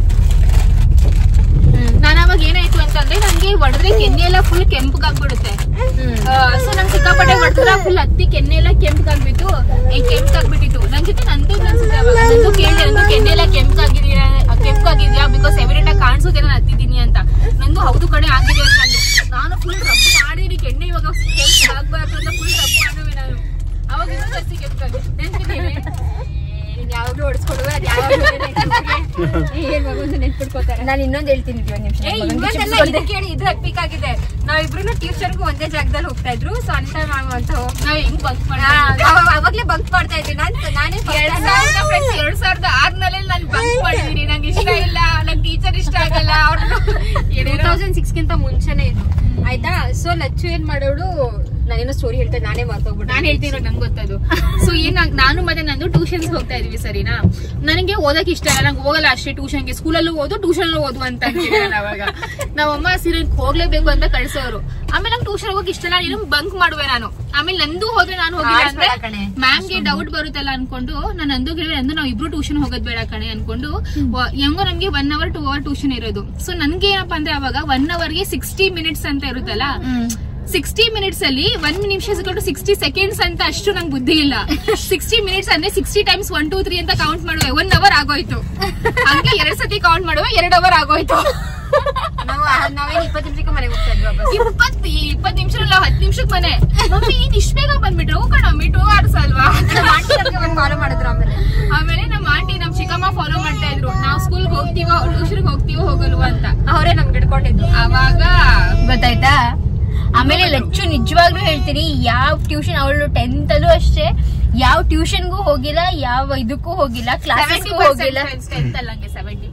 Speaker 3: ನಾನು ಅವಾಗ ಏನಾಯ್ತು ಅಂತಂದ್ರೆ ನಂಗೆ ಹೊಡೆದ್ರೆ ಕೆನ್ನೆ ಎಲ್ಲ ಫುಲ್ ಕೆಂಪಗಾಗ್ಬಿಡುತ್ತೆ ಸೊ ನಂಗೆ ಸಿಕ್ಕಾಪಟ್ಟೆ ಹೊಡೆದ್ರ ಫುಲ್ ಹತ್ತಿ ಕೆನ್ನೆ ಎಲ್ಲ ಕೆಂಪಗಾಗ್ಬಿಟ್ಟು ಕೆಂಪಗಾಗ್ಬಿಟ್ಟಿತ್ತು ನನ್ ಜೊತೆ ನಂದು ಅನ್ಸುತ್ತೆ ಅವಾಗ ನಂದು ಕೇಳಿದೆ ನಂದು ಕೆನ್ನೆ ಎಲ್ಲ ಕೆಂಪಗಾಗಿದೀಯಾ ಕೆಂಪಗಾಗಿದ್ಯಾ ಬಿಕಾಸ್ ಎವಿಡೆಂಟ್ ಆಗಿ ಕಾಣಿಸುತ್ತೆ ನಾನು ಹತ್ತಿದ್ದೀನಿ ಅಂತ ನಂದು ಹೌದು ಕಡೆ ಆಗಿದೆ ಅಂತ ಅಂದೆ. ನಾನು ಫುಲ್ ರಬ್ ಮಾಡಿದೀನಿ ಕೆನ್ನೆ ಇವಾಗ ಕೆಂಪಗಾಗ್ಬಾರ್ದು ಅಂತ ಫುಲ್ ರಬ್ ಮಾಡುವೆ ನಾನು ಅವಾಗ ಇನ್ನೊಂದ್ ಜಾಸ್ತಿ ಕೆಂಪಗಾಗಿ ನೆನ್ಪಿದ್ದೀನಿ
Speaker 7: ಯಾವಾಗ್ಲೂ ಹೊಡ್ಸ್ಕೊಡುವೆ ಅದ್ ಯಾವಾಗ್ಲೂ ಏನ್ ಮಗು ನೆನ್ಪಿಟ್ಕೋತಾರೆ
Speaker 1: ನಾನು ಇನ್ನೊಂದ್ ಹೇಳ್ತೀನಿ ಇರಿ ಒಂದ್ ನಿಮಿಷ
Speaker 7: ಏ ಇನ್ನೊಂದೆಲ್ಲ ಇದು ಕೇಳಿ ಇದು ಎಪಿಕ್ ಆಗಿದೆ ನಾವಿಬ್ರು ಟ್ಯೂಷನ್ಗೂ ಒಂದೇ ಜಾಗದಲ್ಲಿ ಹೋಗ್ತಾ ಇದ್ರು ಸೊ ಅನಿತಾ ಮ್ಯಾಮ್ ಅಂತ ಹೋಗ್-
Speaker 3: ನಾವ್ ಹೆಂಗ್ ಬಂಕ್
Speaker 7: ಆ,
Speaker 3: ಮಾಡಿ
Speaker 7: ಅವ- ಅವಾಗ್ಲೇ ಬಂಕ್ ಮಾಡ್ತಾ ಇದ್ವಿ ನಾನ್ ನಾನೇ
Speaker 3: ಎರಡ್ ಸಾವಿರದ ಫ್ರೆಂಡ್ಸ್ ಎರಡ್ ಸಾವಿರದ ಆರ್ನಲ್ಲಿ ನಾನು ಬಂಕ್ ಮಾಡಿದೀನಿ ನಂಗೆ ಇಷ್ಟ ಇಲ್ಲ ನಂಗೆ ಟೀಚರ್ ಇಷ್ಟ ಆಗಲ್ಲ
Speaker 7: ಟೂ ತೌಸಂಡ್ ಸಿಕ್ಸ್ ಗಿಂತ ಮುಂಚೆನೆ ಇದು ಆಯ್ತಾ ಸೊ ಲಚ್ಚು ಏನ್ ಮಾಡೋಳು ನಾನೇನೋ ಸ್ಟೋರಿ ಹೇಳ್ತಾ ಇದ್ದೆ, ನಾನೇ ಮರ್ತೋಗ್ಬಿಟ್ಟೆ
Speaker 3: ನಾನ್ ಹೇಳ್ತೀನಿ ನೋಡಿ ನಂಗೆ ಗೊತ್ತದು ಸೊ ಏನ್ ನಾನ್- ನಾನು ಮತ್ತೆ ನಂದು ಟ್ಯೂಷನ್ಸ್ ಹೋಗ್ತಾ ಇದೀವಿ ಸರಿನಾ ನನಗೆ ಓದಕ್ ಇಷ್ಟ ಇಲ್ಲ ನಂಗೆ ಹೋಗಲ್ಲ ಅಷ್ಟೇ ಟ್ಯೂಷನ್ಗೆ ಸ್ಕೂಲಲ್ಲೂ ಓದು ಟ್ಯೂಷನ್ ಓದು ಅಂತ ಅಂತಿದ್ದೆ ನಾನು ಅವಾಗ ನಾವಮ್ಮ ಸೀರೆ ಹೋಗ್ಲೇಬೇಕು ಅಂತ ಕಳ್ಸೋರು ಆಮೇಲೆ ನಂಗೆ ಟ್ಯೂಷನ್ ಹೋಗಕ್ ಇಷ್ಟ ಇಲ್ಲ ನೀನು ಬಂಕ್ ಮಾಡುವೆ ನಾನು ಆಮೇಲೆ ನಂದು ಹೋದ್ರೆ ನಾನು ಹೋಗಿಲ್ಲ ಅಂದ್ರೆ
Speaker 7: ಆಡ್ಸ್ಬೇಡ ಕಣೆ.
Speaker 3: ಮ್ಯಾಮ್ಗೆ ಡೌಟ್ ಬರುತ್ತಲ್ಲ ಅನ್ಕೊಂಡು ನಾನು ನಂದು ಕೇಳಿ ನಂದು ನಾವು ಇಬ್ರು ಟ್ಯೂಷನ್ ಹೋಗೋದ್ ಬೇಡ ಕಣೆ ಅನ್ಕೊಂಡು ವ- ಹೆಂಗೋ ನಮ್ಗೆ one hour two hour tuition ಇರೋದು ಸೊ ನನ್ಗೆ ಏನಪ್ಪಾ ಅಂದ್ರೆ ಅವಾಗ ಒನ್ ಅವರ್ಗೆ ಸಿಕ್ಸ್ಟಿ ಮಿನಿಟ್ಸ್ ಅಂತ ಇರುತ್ತಲ್ಲ ಸಿಕ್ಸ್ಟಿ ಮಿನಿಟ್ಸ್ ಅಲ್ಲಿ ಒನ್ ನಿಮಿಷ ಟು ಸಿಕ್ಸ್ಟಿ ಸೆಕೆಂಡ್ಸ್ ಅಂತ ಅಷ್ಟು ನಂಗೆ ಬುದ್ಧಿ ಇಲ್ಲ ಸಿಕ್ಸ್ಟಿ ಮಿನಿಟ್ಸ್ ಅಂದ್ರೆ sixty times one two three ಅಂತ ಕೌಂಟ್ ಮಾಡುವೆ ಒನ್ ಅವರ್ ಆಗೋಯ್ತು ಹಂಗೆ ಎರಡ್ ಸತಿ ಕೌಂಟ್ ಮಾಡುವೆ ಎರಡ್ ಅವರ್ ಆಗೋಯ್ತು
Speaker 7: ನಾವು ನಾವೇನ್ ಇಪ್ಪತ್ತು ನಿಮಿಷಕ್ಕೆ ಮನೆಗೆ ಹೋಗ್ತಾ ಇದ್ವಿ ವಾಪಸ್.
Speaker 3: ಇಪ್ಪತ್ ಇಪ್ಪತ್ ನಿಮಿಷ ಇಲ್ಲ ಹತ್ತು ನಿಮಿಷಕ್ಕೆ ಮನೆ ಮಮ್ಮಿ ಏನ್ ಇಷ್ಟ ಬೇಗ ಬಂದ್ಬಿಟ್ರು ಕಣ ಮಮ್ಮಿ ಟೂ ಅವರ್ಸ್ ಅಲ್ವಾ
Speaker 7: ನಮ್ಮ ಆಂಟಿ ನಮ್ಗೆ ಒಂದು ಫಾಲೋ ಮಾಡಿದ್ರು ಆಮೇಲೆ
Speaker 3: ಆಮೇಲೆ ನಮ್ಮ ಆಂಟಿ ನಮ್ ಚಿಕ್ಕಮ್ಮ ಫಾಲೋ ಮಾಡ್ತಾ ಇದ್ರು ನಾವು ಸ್ಕೂಲ್ ಹೋಗ್ತೀವೋ ಟ್ಯೂಷನ್ ಹೋಗ್ತೀವೋ ಹೋಗಲ್ವಾ ಅಂತ
Speaker 7: ಅವರೇ ನಮ್ಗೆ ಹಿಡ್ಕೊಂಡಿದ್ದು
Speaker 3: ಅವಾಗ
Speaker 1: ಗೊತ್ತಾಯ್ತಾ ಆಮೇಲೆ ಲಚ್ಚು ನಿಜವಾಗ್ಲೂ ಹೇಳ್ತೀನಿ ಯಾವ ಟ್ಯೂಷನ್ ಅವಳು ಟೆಂತ್ ಅಲ್ಲೂ ಅಷ್ಟೇ ಯಾವ ಟ್ಯೂಷನ್ಗೂ ಹೋಗಿಲ್ಲ ಯಾವ ಇದಕ್ಕೂ ಹೋಗಿಲ್ಲ ಕ್ಲಾಸಸ್ಗೂ ಹೋಗಿಲ್ಲ
Speaker 3: ಟೆಂತ್ ಅಲ್ಲ ಹಂಗೆ ಸೆವೆಂಟಿ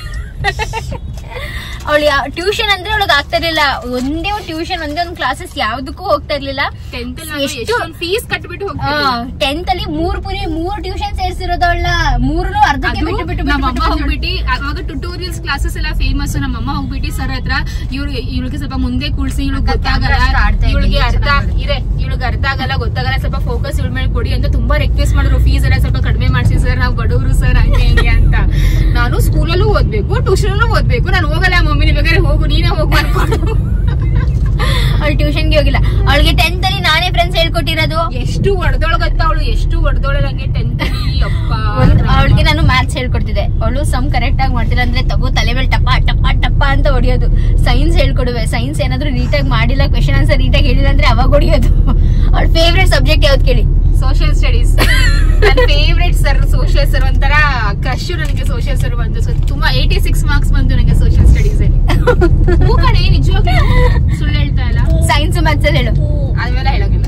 Speaker 1: ಅವಳು ಯಾವ ಟ್ಯೂಷನ್ ಅಂದ್ರೆ ಅವಳಿಗೆ ಆಗ್ತಾ ಇರ್ಲಿಲ್ಲ ಒಂದೇ ಟ್ಯೂಷನ್ ಒಂದೇ ಒಂದು ಕ್ಲಾಸಸ್ ಯಾವ್ದಕ್ಕೂ ಹೋಗ್ತಾ ಇರ್ಲಿಲ್ಲ
Speaker 3: ಟೆಂತ್
Speaker 1: ಎಷ್ಟು?
Speaker 3: ಎಷ್ಟೊಂದು ಫೀಸ್ ಕಟ್ಬಿಟ್ಟು ಹೋಗ್ತೀವಿ
Speaker 1: ಟೆಂತ್ ಅಲ್ಲಿ ಮೂರ್ ಪುರಿ ಮೂರ್ ಟ್ಯೂಷನ್ ಸೇರ್ಸಿರೋದು ಅವಳ ಮೂರು ಅರ್ಧಕ್ಕೆ ಬಿಟ್ಟು ಬಿಟ್ಟು
Speaker 3: ನಮ್ಮ
Speaker 1: ಬಿಟ್ಟು
Speaker 3: ಅಮ್ಮ
Speaker 1: ಬಿಟ್ಟು
Speaker 3: ಹೋಗ್ಬಿಟ್ಟು ಅವಾಗ ಟ್ಯುಟೋರಿಯಲ್ಸ್ ಕ್ಲಾಸಸ್ ಎಲ್ಲ ಫೇಮಸ್ ನಮ್ಮ ಅಮ್ಮ ಹೋಗ್ಬಿಟ್ಟು ಸರ್ ಹತ್ರ ಇವ್ರಿಗೆ ಇವ್ಳಿಗೆ ಸ್ವಲ್ಪ ಮುಂದೆ ಕೂಡ್ಸಿ ಇವಳಿಗೆ ಗೊತ್ತಾಗಲ್ಲ
Speaker 7: ಅಷ್ಟು ಆಡ್ತಾ ಇದ್ದೀನಿ,
Speaker 3: ಇವಳಿಗೆ ಅರ್ಥ
Speaker 7: ಚೆನ್ನಾಗಿ
Speaker 3: ಇದೆ ಇವಳಿಗೆ ಅರ್ಥ ಆಗಲ್ಲ ಗೊತ್ತಾಗಲ್ಲ ಸ್ವಲ್ಪ ಫೋಕಸ್ ಇವಳ ಮೇಲೆ ಕೊಡಿ ಅಂತ ತುಂಬಾ ರಿಕ್ವೆಸ್ಟ್ ಮಾಡಿದ್ರು ಫೀಸ್ ಎಲ್ಲ ಸ್ವಲ್ಪ ಕಡಿಮೆ ಮಾಡಿಸಿ ಸರ್ ನಾವು ಬಡವರು ಸರ್ ಹಂಗೆ ಹಿಂಗೆ ಅಂತ ನಾನು ಸ್ಕೂಲಲ್ಲೂ ಓದ್ಬೇಕು ಟ್ಯೂಷನ್ ಓದ್ಬೇಕು ನಾನು ಹೋಗಲ್ಲ ಮಮ್ಮಿ ಬೇಕಾದ್ರೆ ಹೋಗು ನೀನೇ ಹೋಗು ಅನ್ಕೊಂಡು
Speaker 1: ಅವಳು ಟ್ಯೂಷನ್ಗೆ ಹೋಗಿಲ್ಲ ಅವಳಿಗೆ ಟೆಂತ್ ಅಲ್ಲಿ ನಾನೇ ಫ್ರೆಂಡ್ಸ್ ಹೇಳ್ಕೊಟ್ಟಿರೋದು
Speaker 3: ಎಷ್ಟು ಹೊಡೆದೋಳ ಗೊತ್ತಾ ಅವಳು ಎಷ್ಟು ಹೊಡೆದೋಳ ನಂಗೆ ಟೆಂತ್ ಅಪ್ಪ
Speaker 1: ಅವಳಿಗೆ ನಾನು ಮ್ಯಾಥ್ಸ್ ಹೇಳ್ಕೊಡ್ತಿದ್ದೆ ಅವಳು ಸಮ್ ಕರೆಕ್ಟ್ ಆಗಿ ಮಾಡ್ತಿಲ್ಲ ಅಂದ್ರೆ ತಗೋ ತಲೆ ಮೇಲೆ ಟಪ್ಪ ಟಪ್ಪ ಟಪ್ಪ ಅಂತ ಹೊಡಿಯೋದು ಸೈನ್ಸ್ ಹೇಳ್ಕೊಡುವೆ ಸೈನ್ಸ್ ಏನಾದ್ರು ನೀಟಾಗಿ ಮಾಡಿಲ್ಲ ಕ್ವೆಶನ್ ಆನ್ಸರ್ ನೀಟಾಗಿ ಹೇಳಿಲ್ಲ ಅಂದ್ರೆ ಅವಾಗ ಹೊಡಿಯೋದು ಅವಳ ಫೇವ್ರೆಟ್ ಸಬ್ಜೆಕ್ಟ್ ಯಾವ್ದು ಕೇಳಿ
Speaker 3: ಸೋಷಿಯಲ್ ಸ್ಟಡೀಸ್ ನನ್ನ ಫೇವ್ರೆಟ್ ಸರ್ ಸೋಷಿಯಲ್ ಸರ್ ಒಂಥರ ಕ್ರಶ್ ನನಗೆ ಸೋಷಿಯಲ್ ಸರ್ ಬಂತು ಸೊ ತುಂಬಾ ಏಯ್ಟಿ ಸಿಕ್ಸ್ ಮಾರ್ಕ್ಸ್ ಬಂತು ನನಗೆ ಸೋಷಿಯಲ್ ಸ್ಟಡೀಸ್ ಅಲ್ಲಿ ಹೂ ಕಣೆ ನಿಜವಾಗ್ಲೂ ಸುಳ್ಳು ಹೇಳ್ತಾ ಇಲ್ಲ
Speaker 1: ಸೈನ್ಸ್ ಮ್ಯಾಥ್ಸ್ ಅಲ್ಲಿ ಹೇಳು
Speaker 3: ಅದೆಲ್ಲ ಹೇಳೋಗಿಲ್ಲ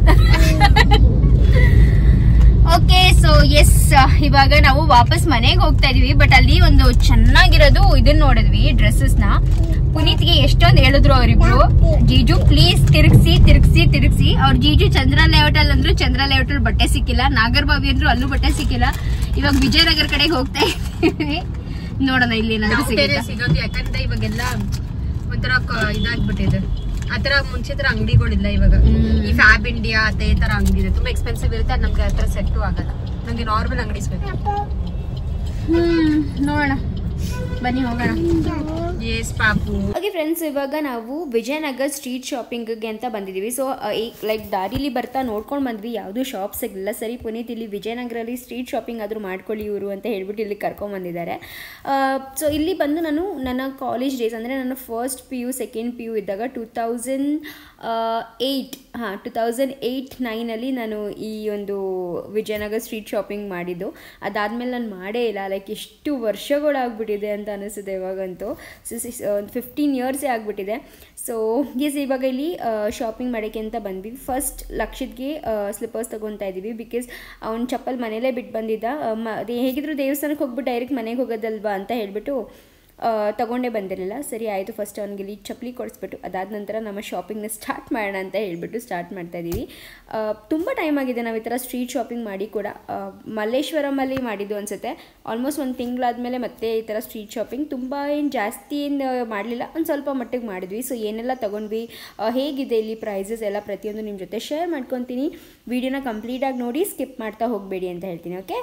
Speaker 1: ಓಕೆ ಸೊ ಎಸ್ ಇವಾಗ ನಾವು ವಾಪಸ್ ಮನೆಗೆ ಹೋಗ್ತಾ ಇದೀವಿ ಬಟ್ ಅಲ್ಲಿ ಒಂದು ಚೆನ್ನಾಗಿರೋದು ಇದನ್ನ ನೋಡಿದ್ವಿ ಡ್ರೆಸ್ಸಸ್ ನ ಪುನೀತ್ಗೆ ಎಷ್ಟೊಂದು ಹೇಳಿದ್ರು ಅವರಿಬ್ರು ಜೀಜು ಪ್ಲೀಸ್ ತಿರ್ಗ್ಸಿ ತಿರ್ಗ್ಸಿ ತಿರ್ಗ್ಸಿ ಅವ್ರ ಜೀಜು ಚಂದ್ರ ಲೇಔಟ್ ಅಲ್ಲಿ ಅಂದ್ರು ಚಂದ್ರ ಲೇಔಟ್ ಅಲ್ಲಿ ಬಟ್ಟೆ ಸಿಕ್ಕಿಲ್ಲ ನಾಗರ್ಬಾವಿ ಅಂದ್ರು ಅಲ್ಲೂ ಬಟ್ಟೆ ಸಿಕ್ಕಿಲ್ಲ ಇವಾಗ ವಿಜಯನಗರ ಕಡೆಗೆ ಹೋಗ್ತಾ ಇದೀವಿ ನೋಡೋಣ ಇಲ್ಲಿ ಏನಾದ್ರು ಸಿಗುತ್ತೆ
Speaker 7: ಸಿಗೋದು ಯಾಕಂದ್ರೆ ಇವಾಗೆಲ್ಲ ಒಂಥರ ಕ- ಇದಾಗ್ಬಿಟ್ಟಿದೆ ಆತರ ಮುಂಚೆ ತರ ಅಂಗಡಿಗಳಿಲ್ಲ ಇವಾಗ ಈ ಫ್ಯಾಬ್ ಇಂಡಿಯಾ ಅದೇ ತರ ಅಂಗಡಿ ಇದೆ ತುಂಬಾ ಎಕ್ಸ್ಪೆನ್ಸಿವ್ ಇರುತ್ತೆ ಅದ್ ನಮ್ಗೆ ಹತ್ರ ಸೆಟ್ಟು ಆಗಲ್ಲ ನಮ್ಗೆ ನಾರ್ಮಲ್ ಅಂಗಡಿ ಬೇಕು
Speaker 1: ಹ್ಮ್ ನೋಡೋಣ ಬನ್ನಿ ಹೋಗೋಣ
Speaker 7: ಎಸ್ ಪಾಪು
Speaker 5: ಓಕೆ ಫ್ರೆಂಡ್ಸ್ ಇವಾಗ ನಾವು ವಿಜಯನಗರ ಸ್ಟ್ರೀಟ್ ಶಾಪಿಂಗ್ಗೆ ಅಂತ ಬಂದಿದ್ದೀವಿ ಸೊ ಲೈಕ್ ದಾರಿಲಿ ಬರ್ತಾ ನೋಡ್ಕೊಂಡು ಬಂದ್ವಿ ಯಾವುದೂ ಶಾಪ್ ಸಿಗಲಿಲ್ಲ ಸರಿ ಪುನೀತ್ ಇಲ್ಲಿ ವಿಜಯನಗರಲ್ಲಿ ಸ್ಟ್ರೀಟ್ ಶಾಪಿಂಗ್ ಆದರೂ ಮಾಡ್ಕೊಳ್ಳಿ ಇವರು ಅಂತ ಹೇಳ್ಬಿಟ್ಟು ಇಲ್ಲಿ ಕರ್ಕೊಂಬಂದಿದ್ದಾರೆ ಸೊ ಇಲ್ಲಿ ಬಂದು ನಾನು ನನ್ನ ಕಾಲೇಜ್ ಡೇಸ್ ಅಂದರೆ ನನ್ನ first P U second P U ಇದ್ದಾಗ ಟೂ ತೌಸಂಡ್ ಏಯ್ಟ್ ಹಾಂ ಟು ತೌಸಂಡ್ ಏಯ್ಟ್ ನೈನಲ್ಲಿ ನಾನು ಈ ಒಂದು ವಿಜಯನಗರ ಸ್ಟ್ರೀಟ್ ಶಾಪಿಂಗ್ ಮಾಡಿದ್ದು ಅದಾದಮೇಲೆ ನಾನು ಮಾಡೇ ಇಲ್ಲ ಲೈಕ್ ಎಷ್ಟು ವರ್ಷಗಳಾಗ್ಬಿಟ್ಟಿದೆ ಅಂತ ಅನಿಸುತ್ತೆ ಇವಾಗಂತೂ ಒಂದು ಫಿಫ್ಟೀನ್ ಇಯರ್ಸೇ ಆಗಿಬಿಟ್ಟಿದೆ ಸೊ ಎಸ್ ಇವಾಗ ಇಲ್ಲಿ ಶಾಪಿಂಗ್ ಮಾಡೋಕ್ಕೆ ಅಂತ ಬಂದ್ವಿ ಫಸ್ಟ್ ಲಕ್ಷದ್ಗೆ ಸ್ಲಿಪ್ಪರ್ಸ್ ತೊಗೊತಾ ಇದ್ದೀವಿ ಬಿಕಾಸ್ ಅವ್ನು ಚಪ್ಪಲ್ ಮನೇಲೇ ಬಿಟ್ಟು ಬಂದಿದ್ದ ಆ, ಮ ಅದೇ ಹೇಗಿದ್ರು ದೇವಸ್ಥಾನಕ್ಕೆ ಹೋಗ್ಬಿಟ್ಟು ಡೈರೆಕ್ಟ್ ಮನೆಗೆ ಹೋಗೋದಲ್ವಾ ಅಂತ ಹೇಳ್ಬಿಟ್ಟು ಆ, ತಗೊಂಡೇ ಬಂದಿರಲಿಲ್ಲ ಸರಿ ಆಯಿತು ಫಸ್ಟ್ ಅವ್ನಿಗೆ ಇಲ್ಲಿ ಚಪ್ಪಲಿ ಕೊಡಿಸ್ಬಿಟ್ಟು ಅದಾದ ನಂತರ ನಮ್ಮ ಶಾಪಿಂಗ್ನ ಸ್ಟಾರ್ಟ್ ಮಾಡೋಣ ಅಂತ ಹೇಳ್ಬಿಟ್ಟು ಸ್ಟಾರ್ಟ್ ಮಾಡ್ತಾ ಇದ್ದೀವಿ ತುಂಬ ಟೈಮ್ ಆಗಿದೆ ನಾವು ಈ ಥರ ಸ್ಟ್ರೀಟ್ ಶಾಪಿಂಗ್ ಮಾಡಿ ಕೂಡ ಆ, ಮಲ್ಲೇಶ್ವರಮಲ್ಲಿ ಮಾಡಿದ್ದು ಅನಿಸುತ್ತೆ ಆಲ್ಮೋಸ್ಟ್ ಒಂದು ತಿಂಗಳಾದಮೇಲೆ ಮತ್ತೆ ಈ ಥರ ಸ್ಟ್ರೀಟ್ ಶಾಪಿಂಗ್ ತುಂಬ ಏನು ಜಾಸ್ತಿ ಏನು ಮಾಡಲಿಲ್ಲ ಒಂದು ಸ್ವಲ್ಪ ಮಟ್ಟಿಗೆ ಮಾಡಿದ್ವಿ ಸೊ ಏನೆಲ್ಲ ತೊಗೊಂಡ್ವಿ ಆ, ಹೇಗಿದೆ ಇಲ್ಲಿ ಪ್ರೈಸಸ್ ಎಲ್ಲ ಪ್ರತಿಯೊಂದು ನಿಮ್ಮ ಜೊತೆ ಶೇರ್ ಮಾಡ್ಕೊತೀನಿ ವಿಡಿಯೋನ ಕಂಪ್ಲೀಟಾಗಿ ನೋಡಿ ಸ್ಕಿಪ್ ಮಾಡ್ತಾ ಹೋಗಬೇಡಿ ಅಂತ ಹೇಳ್ತೀನಿ ಓಕೆ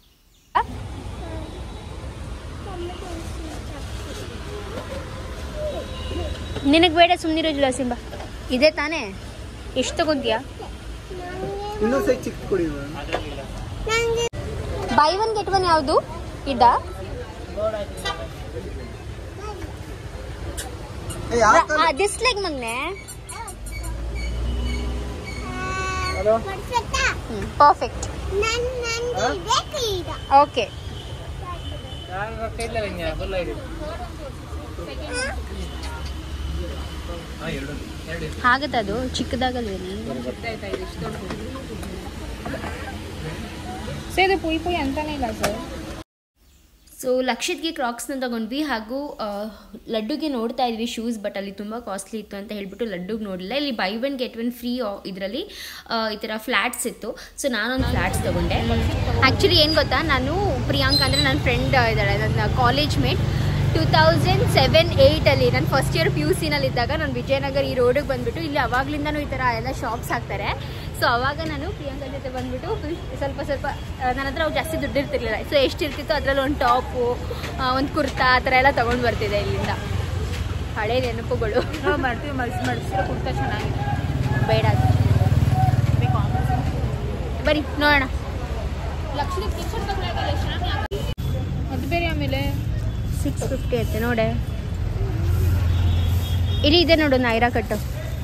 Speaker 1: ನಿನಗೆ ಬೇಡ ಸುಮ್ಮನಿರೋ ಸಿಂಬ ಇದೆ ತಾನೇ ಎಷ್ಟು ತಗೊಂತೀಯಾ
Speaker 4: ಇನ್ನೊಂದ್ ಸೈಜ್ ಚಿಕ್ಕ ಕೊಡಿ
Speaker 1: ಬೈ ಒನ್ ಗೆಟ್ ಒನ್ ಯಾವುದು ಇಡ ಡಿಸ್ಲೈಕ್ ಮಗ್ನೆ
Speaker 2: ಕೊಡ್ಸತ್ತಾ?
Speaker 1: ಪರ್ಫೆಕ್ಟ್
Speaker 2: ನನ್ ನನ್ಗೆ ಬೇಕು ಈಗ
Speaker 1: ಓಕೆ ಆಗತ್ತೆ ಅದು ಚಿಕ್ಕದಾಗಲ್ವೇನೆ
Speaker 3: ಸರ್ ಇದು ಪುಯ್ ಪುಯ್ ಅಂತಾನೆ ಇಲ್ಲ ಸರ್
Speaker 5: ಸೊ ಲಕ್ಷದ್ಗೆ ಕ್ರಾಕ್ಸ್ನ ತಗೊಂಡ್ವಿ ಹಾಗೂ ಆ, ಲಡ್ಡುಗೆ ನೋಡ್ತಾ ಇದ್ವಿ ಶೂಸ್ ಬಟ್ ಅಲ್ಲಿ ತುಂಬ ಕಾಸ್ಟ್ಲಿ ಇತ್ತು ಅಂತ ಹೇಳ್ಬಿಟ್ಟು ಲಡ್ಡುಗೆ ನೋಡಲಿಲ್ಲ ಇಲ್ಲಿ buy one get one free ಇದರಲ್ಲಿ ಈ ಥರ ಫ್ಲ್ಯಾಟ್ಸ್ ಇತ್ತು ಸೊ ನಾನೊಂದು ಫ್ಲ್ಯಾಟ್ಸ್ ತಗೊಂಡೆ
Speaker 1: ಆ್ಯಕ್ಚುಲಿ ಏನು ಗೊತ್ತಾ ನಾನು ಪ್ರಿಯಾಂಕಾ ಅಂದರೆ ನನ್ನ ಫ್ರೆಂಡ್ ಇದ್ದಾಳೆ ನನ್ನ college mate two thousand seven ಏಯ್ಟಲ್ಲಿ ನಾನು ಫಸ್ಟ್ ಇಯರ್ ಪಿ ಯು ಸಿನಲ್ಲಿ ಇದ್ದಾಗ ನಾನು ವಿಜಯನಗರ ಈ ರೋಡಿಗೆ ಬಂದುಬಿಟ್ಟು ಇಲ್ಲಿ ಅವಾಗ್ಲಿಂದನೂ ಈ ಥರ ಎಲ್ಲ ಶಾಪ್ಸ್ ಹಾಕ್ತಾರೆ ಸೊ ಅವಾಗ ನಾನು ಪ್ರಿಯಾಂಕಾ ಜೊತೆ ಬಂದುಬಿಟ್ಟು ಸ್ವಲ್ಪ ಸ್ವಲ್ಪ ಆ, ನನ್ನ ಹತ್ರ ಅವು ಜಾಸ್ತಿ ದುಡ್ಡು ಇರ್ತಿರ್ಲಿಲ್ಲ ಸೊ ಎಷ್ಟು ಇರ್ತಿತ್ತು ಅದರಲ್ಲಿ ಒಂದು ಟಾಪು ಒಂದು ಕುರ್ತಾ ಆ ಥರ ಎಲ್ಲ ತೊಗೊಂಡು ಬರ್ತಿದ್ದೆ ಇಲ್ಲಿಂದ ಹಳೆ ನೆನಪುಗಳು
Speaker 3: ನಾವು ಮಾಡ್ತೀವಿ ಮಡ್ಸ್ ಮಡ್ಸಿರೋ ಕುರ್ತಾ ಚೆನ್ನಾಗಿದೆ
Speaker 1: ಬೇಡ ಅದು. ಬನ್ನಿ ನೋಡೋಣ
Speaker 3: ಲಕ್ಷದ ಪಿಕ್ಚರ್ ತಗೊಳ್ಳೋದಲ್ಲ ಚೆನ್ನಾಗಿ ಅದು ಬೇರೆ ಆಮೇಲೆ
Speaker 1: ಸಿಕ್ಸ್ ಫಿಫ್ಟಿ ಐತೆ ನೋಡೆ ಇಲ್ಲಿ ಇದೆ ನೋಡು ನೈರಾ ಕಟ್ಟು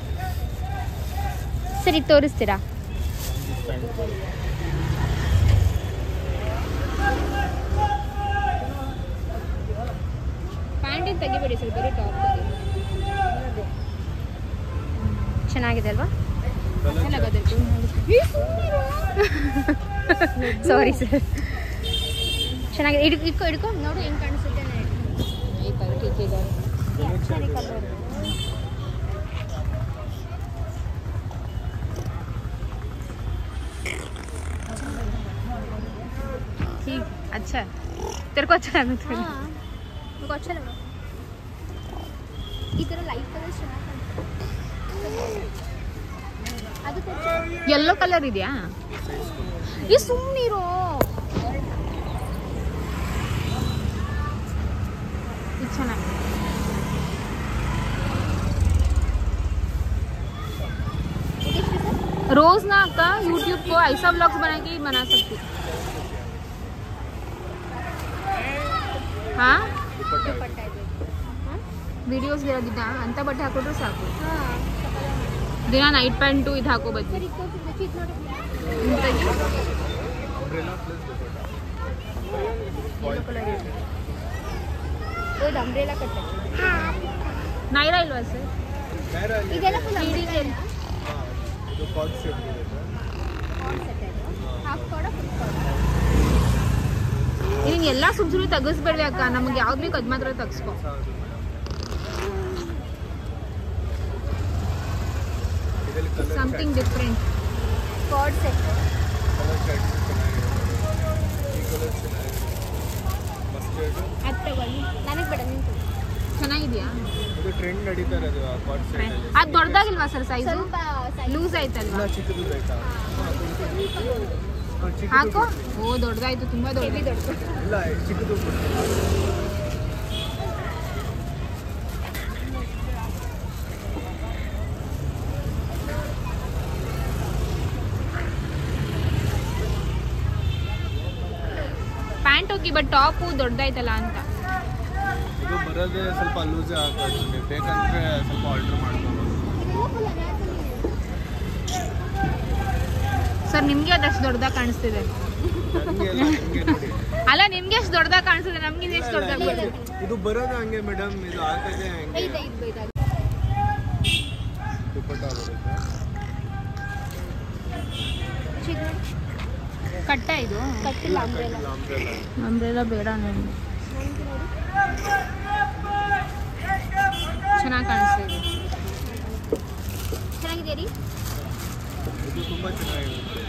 Speaker 1: ಸರಿ ತೋರಿಸ್ತೀರಾ
Speaker 3: ಪ್ಯಾಂಟ್ ತೆಗಿಬೇಡಿ ಸರ್ ಬರೀ ಟಾಪ್
Speaker 1: ಚೆನ್ನಾಗಿದೆ ಅಲ್ವಾ
Speaker 3: ಚೆನ್ನಾಗದಕ್ಕೆ
Speaker 1: ಸಾರಿ ಸರ್ ಚೆನ್ನಾಗಿದೆ ಹಿಡ್ಕೊ ಹಿಡ್ಕೊ ಹಿಡ್ಕೊ ನೋಡು ಹೆಂಗೆ ಕಾಣಿಸುತ್ತೆ ನಾನು ಹಿಡ್ಕೊಂಡು. ಸರಿ colour.
Speaker 3: ठीक अच्छा तेरे को अच्छा लगा था
Speaker 1: हाँ, मेरे को अच्छा लगा ಈ ಥರ ಲೈಟ್ ಕಲರ್ ಚೆನ್ನಾಗಿ ಅದು
Speaker 3: ಯೆಲ್ಲೋ ಕಲರ್ ಇದೆಯಾ
Speaker 1: ಈ ಸುಮ್ಮನಿರೋ
Speaker 3: ಇದು ಚೆನ್ನಾಗಿದೆ रोज ना अक्का यूट्यूब को ऐसा ब्लॉग्स बना के ही बना सकती ಹಾ ವಿಡಿಯೋಸ್ ಇರೋದಿದ್ದ ಅಂತ ಬಟ್ಟೆ ಹಾಕೊಂಡ್ರು ಸಾಕು ದಿನ ನೈಟ್ ಪ್ಯಾಂಟು ಇದು ಹಾಕೋ ಬದ್ಲಿ
Speaker 1: ಅಂಬ್ರೆಲಾ ಕಟ್ಟೆ
Speaker 3: ನೈರಾ ಇಲ್ವಾ ಸರ್
Speaker 1: ಇದೆಲ್ಲ ಫುಲ್ ಹಾಫ್ ಕೊಡ ಫುಲ್ ಕೊಡ
Speaker 3: ನಿನಗೆ ಎಲ್ಲ ಸುಮ್ ಸುಮ್ಮನೆ ತೆಗಿಸ್ಬೇಡ್ವಿ ಅಕ್ಕ ನಮ್ಗೆ ಯಾವ್ದು ಬೇಕು ಅದ್ ಮಾತ್ರ ತೆಗಿಸ್ಕೊ ಸಮಥಿಂಗ್ ಡಿಫ್ರೆಂಟ್
Speaker 1: ಕಾರ್ಡ್ ಸೆಟ್ ಅದು ತಗೊಳ್ಳಿ ನನಗೆ ಬೇಡ ನಿಂತು
Speaker 3: ಚೆನ್ನಾಗಿದ್ಯಾ
Speaker 4: ಇದು ಟ್ರೆಂಡ್ ನಡೀತಾ ಇರೋದು ಕಾಟ್ ಸೈಡ್
Speaker 3: ಅದು ದೊಡ್ಡದಾಗಿಲ್ವಾ ಸರ್ ಸೈಜು
Speaker 1: ಸ್ವಲ್ಪ size
Speaker 3: ಲೂಸ್ ಆಯ್ತಲ್ವಾ
Speaker 4: ಚಿಕ್ಕದು ಬೇಕಾ
Speaker 3: ಹಾಕೋ ಓ ದೊಡ್ಡದಾಯ್ತು ತುಂಬಾ
Speaker 1: ಹೆವಿ
Speaker 3: ದೊಡ್ಡ
Speaker 1: ದೊಡ್ಡದು
Speaker 4: ಇಲ್ಲ ಚಿಕ್ಕದು
Speaker 3: ಪ್ಯಾಂಟ್ ಹೋಗಿ ಬಟ್ ಟಾಪು ದೊಡ್ಡದಾಯ್ತಲ್ಲ ಅಂತ
Speaker 4: ಇದು ಬರೋದೇ ಸ್ವಲ್ಪ ಲೂಸೇ ಹಾಕೋದು ನೀವು ಬೇಕಂದ್ರೆ ಸ್ವಲ್ಪ ಆರ್ಡರ್ ಮಾಡ್ಕೋಬೋದು
Speaker 3: ಸರ್ ನಿಮ್ಗೆ ಅದಷ್ಟು ದೊಡ್ಡದಾಗಿ ಕಾಣಿಸ್ತಿದೆ
Speaker 4: ನನಗೆ ಎಲ್ಲ ನಿಮಗೆ ನೋಡಿ
Speaker 3: ಅಲ್ಲ ನಿಮ್ಗೆ ಎಷ್ಟು ದೊಡ್ಡದಾಗಿ ಕಾಣಿಸ್ತಿದೆ ನಮ್ಗೆ ಎಷ್ಟು ದೊಡ್ಡದಾಗಿ ಬರ್ತದೆ
Speaker 4: ಇದು ಬರೋದು ಹಂಗೆ ಮೇಡಮ್ ಇದು ಹಾಕೋದೇ ಹಂಗೆ
Speaker 1: ಐದು ಐದು ಐದು
Speaker 4: ದುಪ್ಪಟ್ಟ ಬರುತ್ತೆ
Speaker 1: ಚಿಕ್ಕ
Speaker 3: ಕಟ್ಟ ಇದು
Speaker 1: ಕಟ್ಟಿಲ್ಲ ಅಂಬ್ರೆಲಾ
Speaker 4: ಇಲ್ಲ umbrella.
Speaker 3: ಅಂಬ್ರೆಲ್ಲ ಬೇಡ ನನಗೆ ಚೆನ್ನಾಗಿ ಕಾಣಿಸ್ತಿದೆ
Speaker 1: ಚೆನ್ನಾಗಿದೆ ರೀ
Speaker 4: ಇದು ತುಂಬಾ ಚೆನ್ನಾಗಿರುತ್ತೆ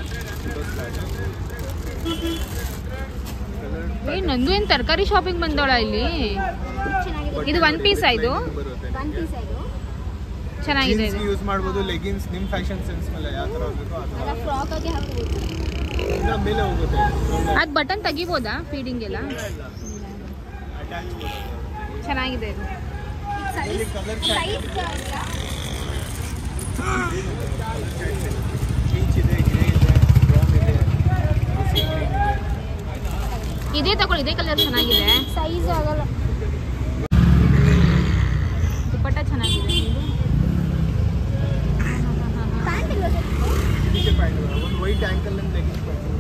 Speaker 4: ಕಲರ್
Speaker 3: ಏ ನಂದು ಏನು ತರಕಾರಿ ಶಾಪಿಂಗ್ ಬಂದವಳ ಇಲ್ಲಿ
Speaker 1: ಚೆನ್ನಾಗಿದೆ
Speaker 3: ಇದು ಒನ್ ಪೀಸ್ ಇದು
Speaker 4: ಬರುತ್ತೆ
Speaker 1: ಒನ್ ಪೀಸ್ ಇದು
Speaker 3: ಚೆನ್ನಾಗಿದೆ ಇದು
Speaker 4: ಯೂಸ್ ಮಾಡ್ಬೋದು ಲೆಗಿನ್ಸ್ ನಿಮ್ಮ ಫ್ಯಾಷನ್ ಸೆನ್ಸ್ ಮೇಲೆ ಯಾವ ಥರ ಹೋಗ್ಬೇಕು ಆ ಥರ
Speaker 1: ಅಲ್ಲ ಫ್ರಾಕ್ ಆಗಿ ಹಾಕ್ಬೋದು
Speaker 4: ಇನ್ನ ಮೇಲೆ ಹೋಗುತ್ತೆ
Speaker 3: ಅದು ಬಟನ್ ತೆಗಿಬೋದಾ ಫೀಡಿಂಗ್ ಎಲ್ಲ
Speaker 4: ಅಟ್ಯಾಚ್ ಬರುತ್ತೆ
Speaker 3: ಚೆನ್ನಾಗಿದೆ ಇದು
Speaker 4: ಇಲ್ಲಿ ಕಲರ್
Speaker 1: ಸೈಜ್
Speaker 4: ಪೀಚ್ ಇದೆ ಗ್ರೇ ಇದೆ ಬ್ರೌನ್ ಇದೆ ಬಿಸಿ ಗ್ರೀನ್ ಇದೆ
Speaker 3: ಇದೇ ತಗೊಳ್ಳಿ ಇದೇ ಕಲರ್ ಚೆನ್ನಾಗಿದೆ
Speaker 1: ಸೈಜ್ ಆಗಲ್ಲ
Speaker 3: ದುಪ್ಪಟ್ಟ ಚೆನ್ನಾಗಿದೆ
Speaker 1: ಪ್ಯಾಂಟ್ ಇಲ್ಲ
Speaker 4: ಇದಕ್ಕೆ ಪ್ಯಾಂಟ್ ಒಂದು ವೈಟ್ ಆ್ಯಂಕಲ್ ಅಂತ ಲೆಗಿನ್ಸ್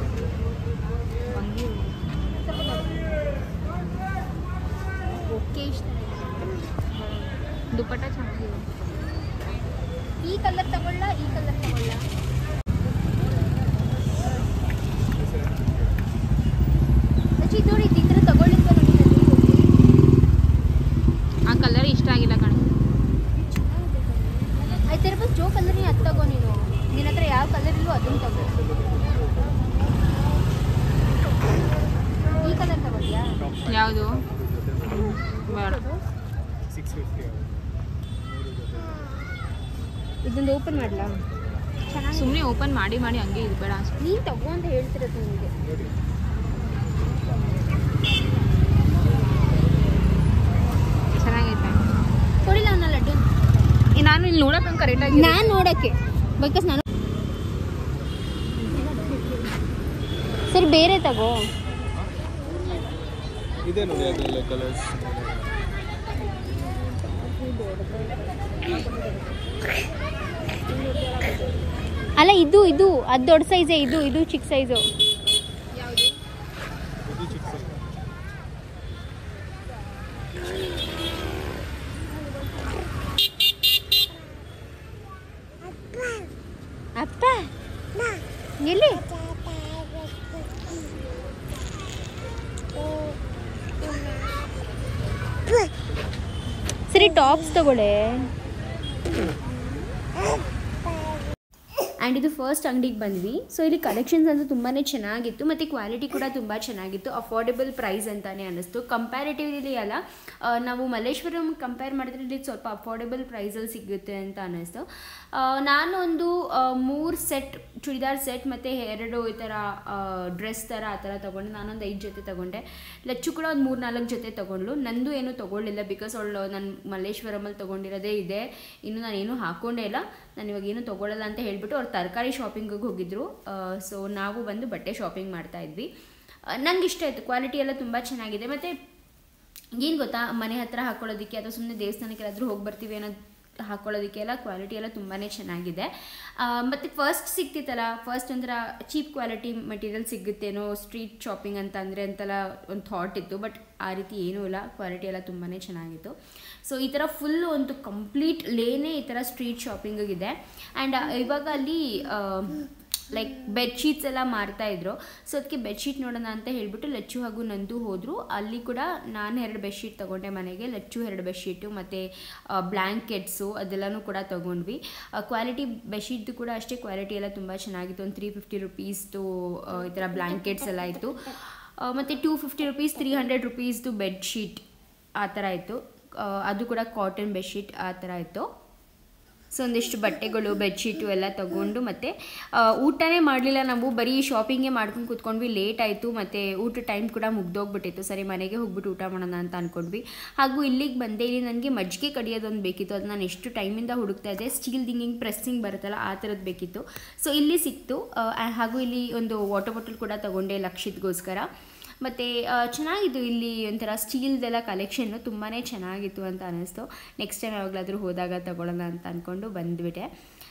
Speaker 1: ಓಕೆ ಇಷ್ಟ
Speaker 3: ದುಪ್ಪಟ್ಟ ಚೆನ್ನಾಗಿದೆ
Speaker 1: ಈ ಕಲರ್ ತಗೊಳ್ಳ ಈ ಕಲರ್ ತಗೊಳ್ಳ ಅಚ್ಚಿ ಇದು ನೋಡಿ ಈ ಥರ ತಗೊಳ್ಳಿದ್ವ ನೋಡಿ
Speaker 3: ಆ ಕಲರ್ ಇಷ್ಟ ಆಗಿಲ್ಲ ಕಣ
Speaker 1: ಆಯ್ತು ಇರ್ಬೋದು ಜೋ ಕಲರ್ ನೀನು ಅದು ತಗೋ ನೀನು ನಿನ್ನ ಹತ್ರ ಯಾವ ಕಲರ್ ಇಲ್ವೋ ಅದನ್ನು ತಗೋ ಈ ಕಲರ್ ತಗೊಳ್ಳಿಯಾ
Speaker 3: ಯಾವುದು ಬೇಡ
Speaker 4: ಸಿಕ್ಸ್ ಫಿಫ್ಟಿ
Speaker 1: ಇದೊಂದು ಓಪನ್ ಮಾಡಲಾ ಚೆನ್ನಾಗಿ
Speaker 3: ಸುಮ್ಮನೆ ಓಪನ್ ಮಾಡಿ ಮಾಡಿ ಹಂಗೆ ಇದು ಬೇಡ ಅನ್ಸ್ತು
Speaker 1: ನೀನು ತಗೋ ಅಂತ ಹೇಳ್ತಿರೋದು ನಿಮಗೆ
Speaker 3: ಚೆನ್ನಾಗೈತೆ
Speaker 1: ಕೊಡಿಲ್ಲ ಅವನ ಲಡ್ಡು
Speaker 3: ಈ ನಾನು ಇಲ್ಲಿ ನೋಡಕ್ ನಂಗೆ ಕರೆಕ್ಟಾಗಿ
Speaker 1: ನಾನು ನೋಡೋಕ್ಕೆ ಬಿಕಾಸ್ ನಾನು ಸರಿ ಬೇರೆ ತಗೋ
Speaker 4: ಇದೆ ನೋಡಿ ಅದರಲ್ಲೇ ಕಲರ್ಸ್
Speaker 1: ಅಲ್ಲ ಇದು ಇದು ಅದು ದೊಡ್ಡ ಸೈಜೇ ಇದು ಇದು ಚಿಕ್ಕ ಸೈಜು
Speaker 4: ಇದು ಚಿಕ್ಕ size.
Speaker 1: ಅಪ್ಪ ಎಲ್ಲಿ ಸರಿ ಟಾಪ್ಸ್ ತಗೊಳ್ಳೆ
Speaker 5: ಆ್ಯಂಡ್ ಇದು ಫಸ್ಟ್ ಅಂಗಡಿಗೆ ಬಂದ್ವಿ ಸೊ ಇಲ್ಲಿ ಕಲೆಕ್ಷನ್ಸ್ ಅಂತೂ ತುಂಬಾ ಚೆನ್ನಾಗಿತ್ತು ಮತ್ತು ಕ್ವಾಲಿಟಿ ಕೂಡ ತುಂಬ ಚೆನ್ನಾಗಿತ್ತು ಅಫೋರ್ಡೆಬಲ್ ಪ್ರೈಸ್ ಅಂತಲೇ ಅನ್ನಿಸ್ತು ಕಂಪ್ಯಾರಿಟಿವ್ಲಿ ಅಲ್ಲ ಆ, ನಾವು ಮಲ್ಲೇಶ್ವರಂ ಕಂಪೇರ್ ಮಾಡಿದ್ರೆ ಇಲ್ಲಿ ಸ್ವಲ್ಪ ಅಫೋರ್ಡೆಬಲ್ ಪ್ರೈಸಲ್ಲಿ ಸಿಗುತ್ತೆ ಅಂತ ಅನ್ನಿಸ್ತು ಆ, ನಾನು ಒಂದು ಮೂರು ಸೆಟ್ ಚೂಡಿದಾರ್ ಸೆಟ್ ಮತ್ತು ಎರಡು ಈ ಥರ ಡ್ರೆಸ್ ಥರ ಆ ಥರ ತೊಗೊಂಡೆ ನಾನೊಂದು ಐದು ಜೊತೆ ತೊಗೊಂಡೆ ಲಚ್ಚು ಕೂಡ ಒಂದು ಮೂರು ನಾಲ್ಕು ಜೊತೆ ತೊಗೊಂಡ್ಲು ನಂದು ಏನೂ ತೊಗೊಳ್ಳಿಲ್ಲ ಬಿಕಾಸ್ ಅವಳು ನಾನು ಮಲ್ಲೇಶ್ವರಮಲ್ಲಿ ತೊಗೊಂಡಿರೋದೇ ಇದೆ ಇನ್ನು ನಾನು ಏನೂ ಹಾಕ್ಕೊಂಡೇ ಇಲ್ಲ ನಾನು ಇವಾಗ ಏನು ತೊಗೊಳ್ಳಲ್ಲ ಅಂತ ಹೇಳ್ಬಿಟ್ಟು ಅವ್ರು ತರಕಾರಿ ಶಾಪಿಂಗಿಗೆ ಹೋಗಿದ್ರು ಸೊ ನಾವು ಬಂದು ಬಟ್ಟೆ ಶಾಪಿಂಗ್ ಮಾಡ್ತಾ ಇದ್ವಿ ನಂಗೆ ಇಷ್ಟ ಆಯಿತು ಕ್ವಾಲಿಟಿ ಎಲ್ಲ ತುಂಬ ಚೆನ್ನಾಗಿದೆ ಮತ್ತು ಏನು ಗೊತ್ತಾ ಮನೆ ಹತ್ರ ಹಾಕೊಳ್ಳೋದಕ್ಕೆ ಅಥವಾ ಸುಮ್ಮನೆ ದೇವಸ್ಥಾನಕ್ಕೆ ಎಲ್ಲಾದರೂ ಹೋಗಿ ಬರ್ತೀವಿ ಅನ್ನೋದು ಹಾಕೊಳ್ಳೋದಕ್ಕೆ ಎಲ್ಲ ಕ್ವಾಲಿಟಿ ಎಲ್ಲ ತುಂಬಾ ಚೆನ್ನಾಗಿದೆ ಆ, ಮತ್ತು ಫಸ್ಟ್ ಸಿಕ್ತಿತ್ತಲ್ಲ ಫಸ್ಟ್ ಒಂಥರ ಚೀಪ್ ಕ್ವಾಲಿಟಿ ಮೆಟೀರಿಯಲ್ ಸಿಗುತ್ತೇನೋ ಸ್ಟ್ರೀಟ್ ಶಾಪಿಂಗ್ ಅಂತ ಅಂದರೆ ಅಂತೆಲ್ಲ ಒಂದು ಥಾಟ್ ಇತ್ತು ಬಟ್ ಆ ರೀತಿ ಏನೂ ಇಲ್ಲ ಕ್ವಾಲಿಟಿ ಎಲ್ಲ ತುಂಬಾ ಚೆನ್ನಾಗಿತ್ತು ಸೊ ಈ ಥರ ಫುಲ್ ಒಂದು ಕಂಪ್ಲೀಟ್ ಲೇನೇ ಈ ಥರ ಸ್ಟ್ರೀಟ್ ಶಾಪಿಂಗಿಗಿದೆ ಆ್ಯಂಡ್ ಇವಾಗ ಅಲ್ಲಿ ಲೈಕ್ ಬೆಡ್ಶೀಟ್ಸ್ ಎಲ್ಲ ಮಾರ್ತಾ ಇದ್ರು ಸೊ ಅದಕ್ಕೆ ಬೆಡ್ಶೀಟ್ ನೋಡೋಣ ಅಂತ ಹೇಳ್ಬಿಟ್ಟು ಲಚ್ಚು ಹಾಗೂ ನಂದು ಹೋದರು ಅಲ್ಲಿ ಕೂಡ ನಾನು ಎರಡು ಬೆಡ್ಶೀಟ್ ತೊಗೊಂಡೆ ಮನೆಗೆ ಲಚ್ಚು ಎರಡು ಬೆಡ್ಶೀಟು ಮತ್ತು ಬ್ಲ್ಯಾಂಕೆಟ್ಸು ಅದೆಲ್ಲನೂ ಕೂಡ ತೊಗೊಂಡ್ವಿ ಕ್ವಾಲಿಟಿ ಬೆಡ್ಶೀಟ್ದು ಕೂಡ ಅಷ್ಟೇ ಕ್ವಾಲಿಟಿ ಎಲ್ಲ ತುಂಬ ಚೆನ್ನಾಗಿತ್ತು ಒಂದು ತ್ರೀ ಫಿಫ್ಟಿ ರುಪೀಸ್ದು ಈ ಥರ ಬ್ಲ್ಯಾಂಕೆಟ್ಸ್ ಎಲ್ಲ ಇತ್ತು ಮತ್ತು two fifty rupees three hundred ರುಪೀಸ್ದು ಬೆಡ್ಶೀಟ್ ಆ ಥರ ಇತ್ತು ಆ, ಅದು ಕೂಡ ಕಾಟನ್ ಬೆಡ್ಶೀಟ್ ಆ ಥರ ಇತ್ತು ಸೊ ಒಂದಿಷ್ಟು ಬಟ್ಟೆಗಳು ಬೆಡ್ಶೀಟು ಎಲ್ಲ ತಗೊಂಡು ಮತ್ತು ಊಟನೇ ಮಾಡಲಿಲ್ಲ ನಾವು ಬರೀ ಶಾಪಿಂಗೇ ಮಾಡ್ಕೊಂಡು ಕೂತ್ಕೊಂಡ್ವಿ ಲೇಟ್ ಆಯಿತು ಮತ್ತು ಊಟ ಟೈಮ್ ಕೂಡ ಮುಗ್ದೋಗ್ಬಿಟ್ಟಿತ್ತು ಸರಿ ಮನೆಗೆ ಹೋಗ್ಬಿಟ್ಟು ಊಟ ಮಾಡೋಣ ಅಂತ ಅಂದ್ಕೊಂಡ್ವಿ ಹಾಗೂ ಇಲ್ಲಿಗೆ ಬಂದೆ ಇಲ್ಲಿ ನನಗೆ ಮಜ್ಜಿಗೆ ಕಡಿಯೋದೊಂದು ಬೇಕಿತ್ತು ಅದು ನಾನು ಎಷ್ಟು ಟೈಮಿಂದ ಹುಡುಕ್ತಾ ಇದ್ದೆ ಸ್ಟೀಲ್ ದಿಂಗಿಂಗ್ ಪ್ರೆಸ್ಸಿಂಗ್ ಬರುತ್ತಲ್ಲ ಆ ಥರದ್ದು ಬೇಕಿತ್ತು ಸೊ ಇಲ್ಲಿ ಸಿಕ್ತು ಆ, ಹಾಗೂ ಇಲ್ಲಿ ಒಂದು ವಾಟರ್ ಬಾಟಲ್ ಕೂಡ ತಗೊಂಡೆ ಲಕ್ಷಿತ್ಗೋಸ್ಕರ ಮತ್ತು ಚೆನ್ನಾಗಿತ್ತು ಇಲ್ಲಿ ಒಂಥರ ಸ್ಟೀಲ್ದೆಲ್ಲ ಕಲೆಕ್ಷನ್ನು ತುಂಬಾ ಚೆನ್ನಾಗಿತ್ತು ಅಂತ ಅನ್ನಿಸ್ತು ನೆಕ್ಸ್ಟ್ ಟೈಮ್ ಯಾವಾಗಲಾದರೂ ಹೋದಾಗ ತಗೊಳ್ಳೋಣ ಅಂತ ಅಂದ್ಕೊಂಡು ಬಂದುಬಿಟ್ಟೆ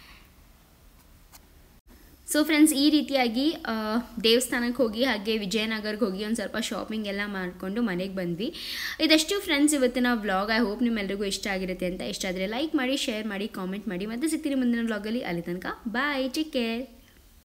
Speaker 5: ಸೊ ಫ್ರೆಂಡ್ಸ್ ಈ ರೀತಿಯಾಗಿ ಆ, ದೇವಸ್ಥಾನಕ್ಕೆ ಹೋಗಿ ಹಾಗೆ ವಿಜಯನಗರ್ಗೆ ಹೋಗಿ ಒಂದು ಸ್ವಲ್ಪ ಶಾಪಿಂಗ್ ಎಲ್ಲ ಮಾಡಿಕೊಂಡು ಮನೆಗೆ ಬಂದ್ವಿ ಇದಷ್ಟು ಫ್ರೆಂಡ್ಸ್ ಇವತ್ತಿನ ವ್ಲಾಗ್ ಐ ಹೋಪ್ ನಿಮ್ಮೆಲ್ಲರಿಗೂ ಇಷ್ಟ ಆಗಿರುತ್ತೆ ಅಂತ ಇಷ್ಟ ಆದರೆ ಲೈಕ್ ಮಾಡಿ ಶೇರ್ ಮಾಡಿ ಕಾಮೆಂಟ್ ಮಾಡಿ ಮತ್ತೆ ಸಿಗ್ತೀನಿ ಮುಂದಿನ ವ್ಲಾಗಲ್ಲಿ ಅಲ್ಲಿ ತನಕ ಬಾಯ್ ಟೇಕ್ ಕೇರ್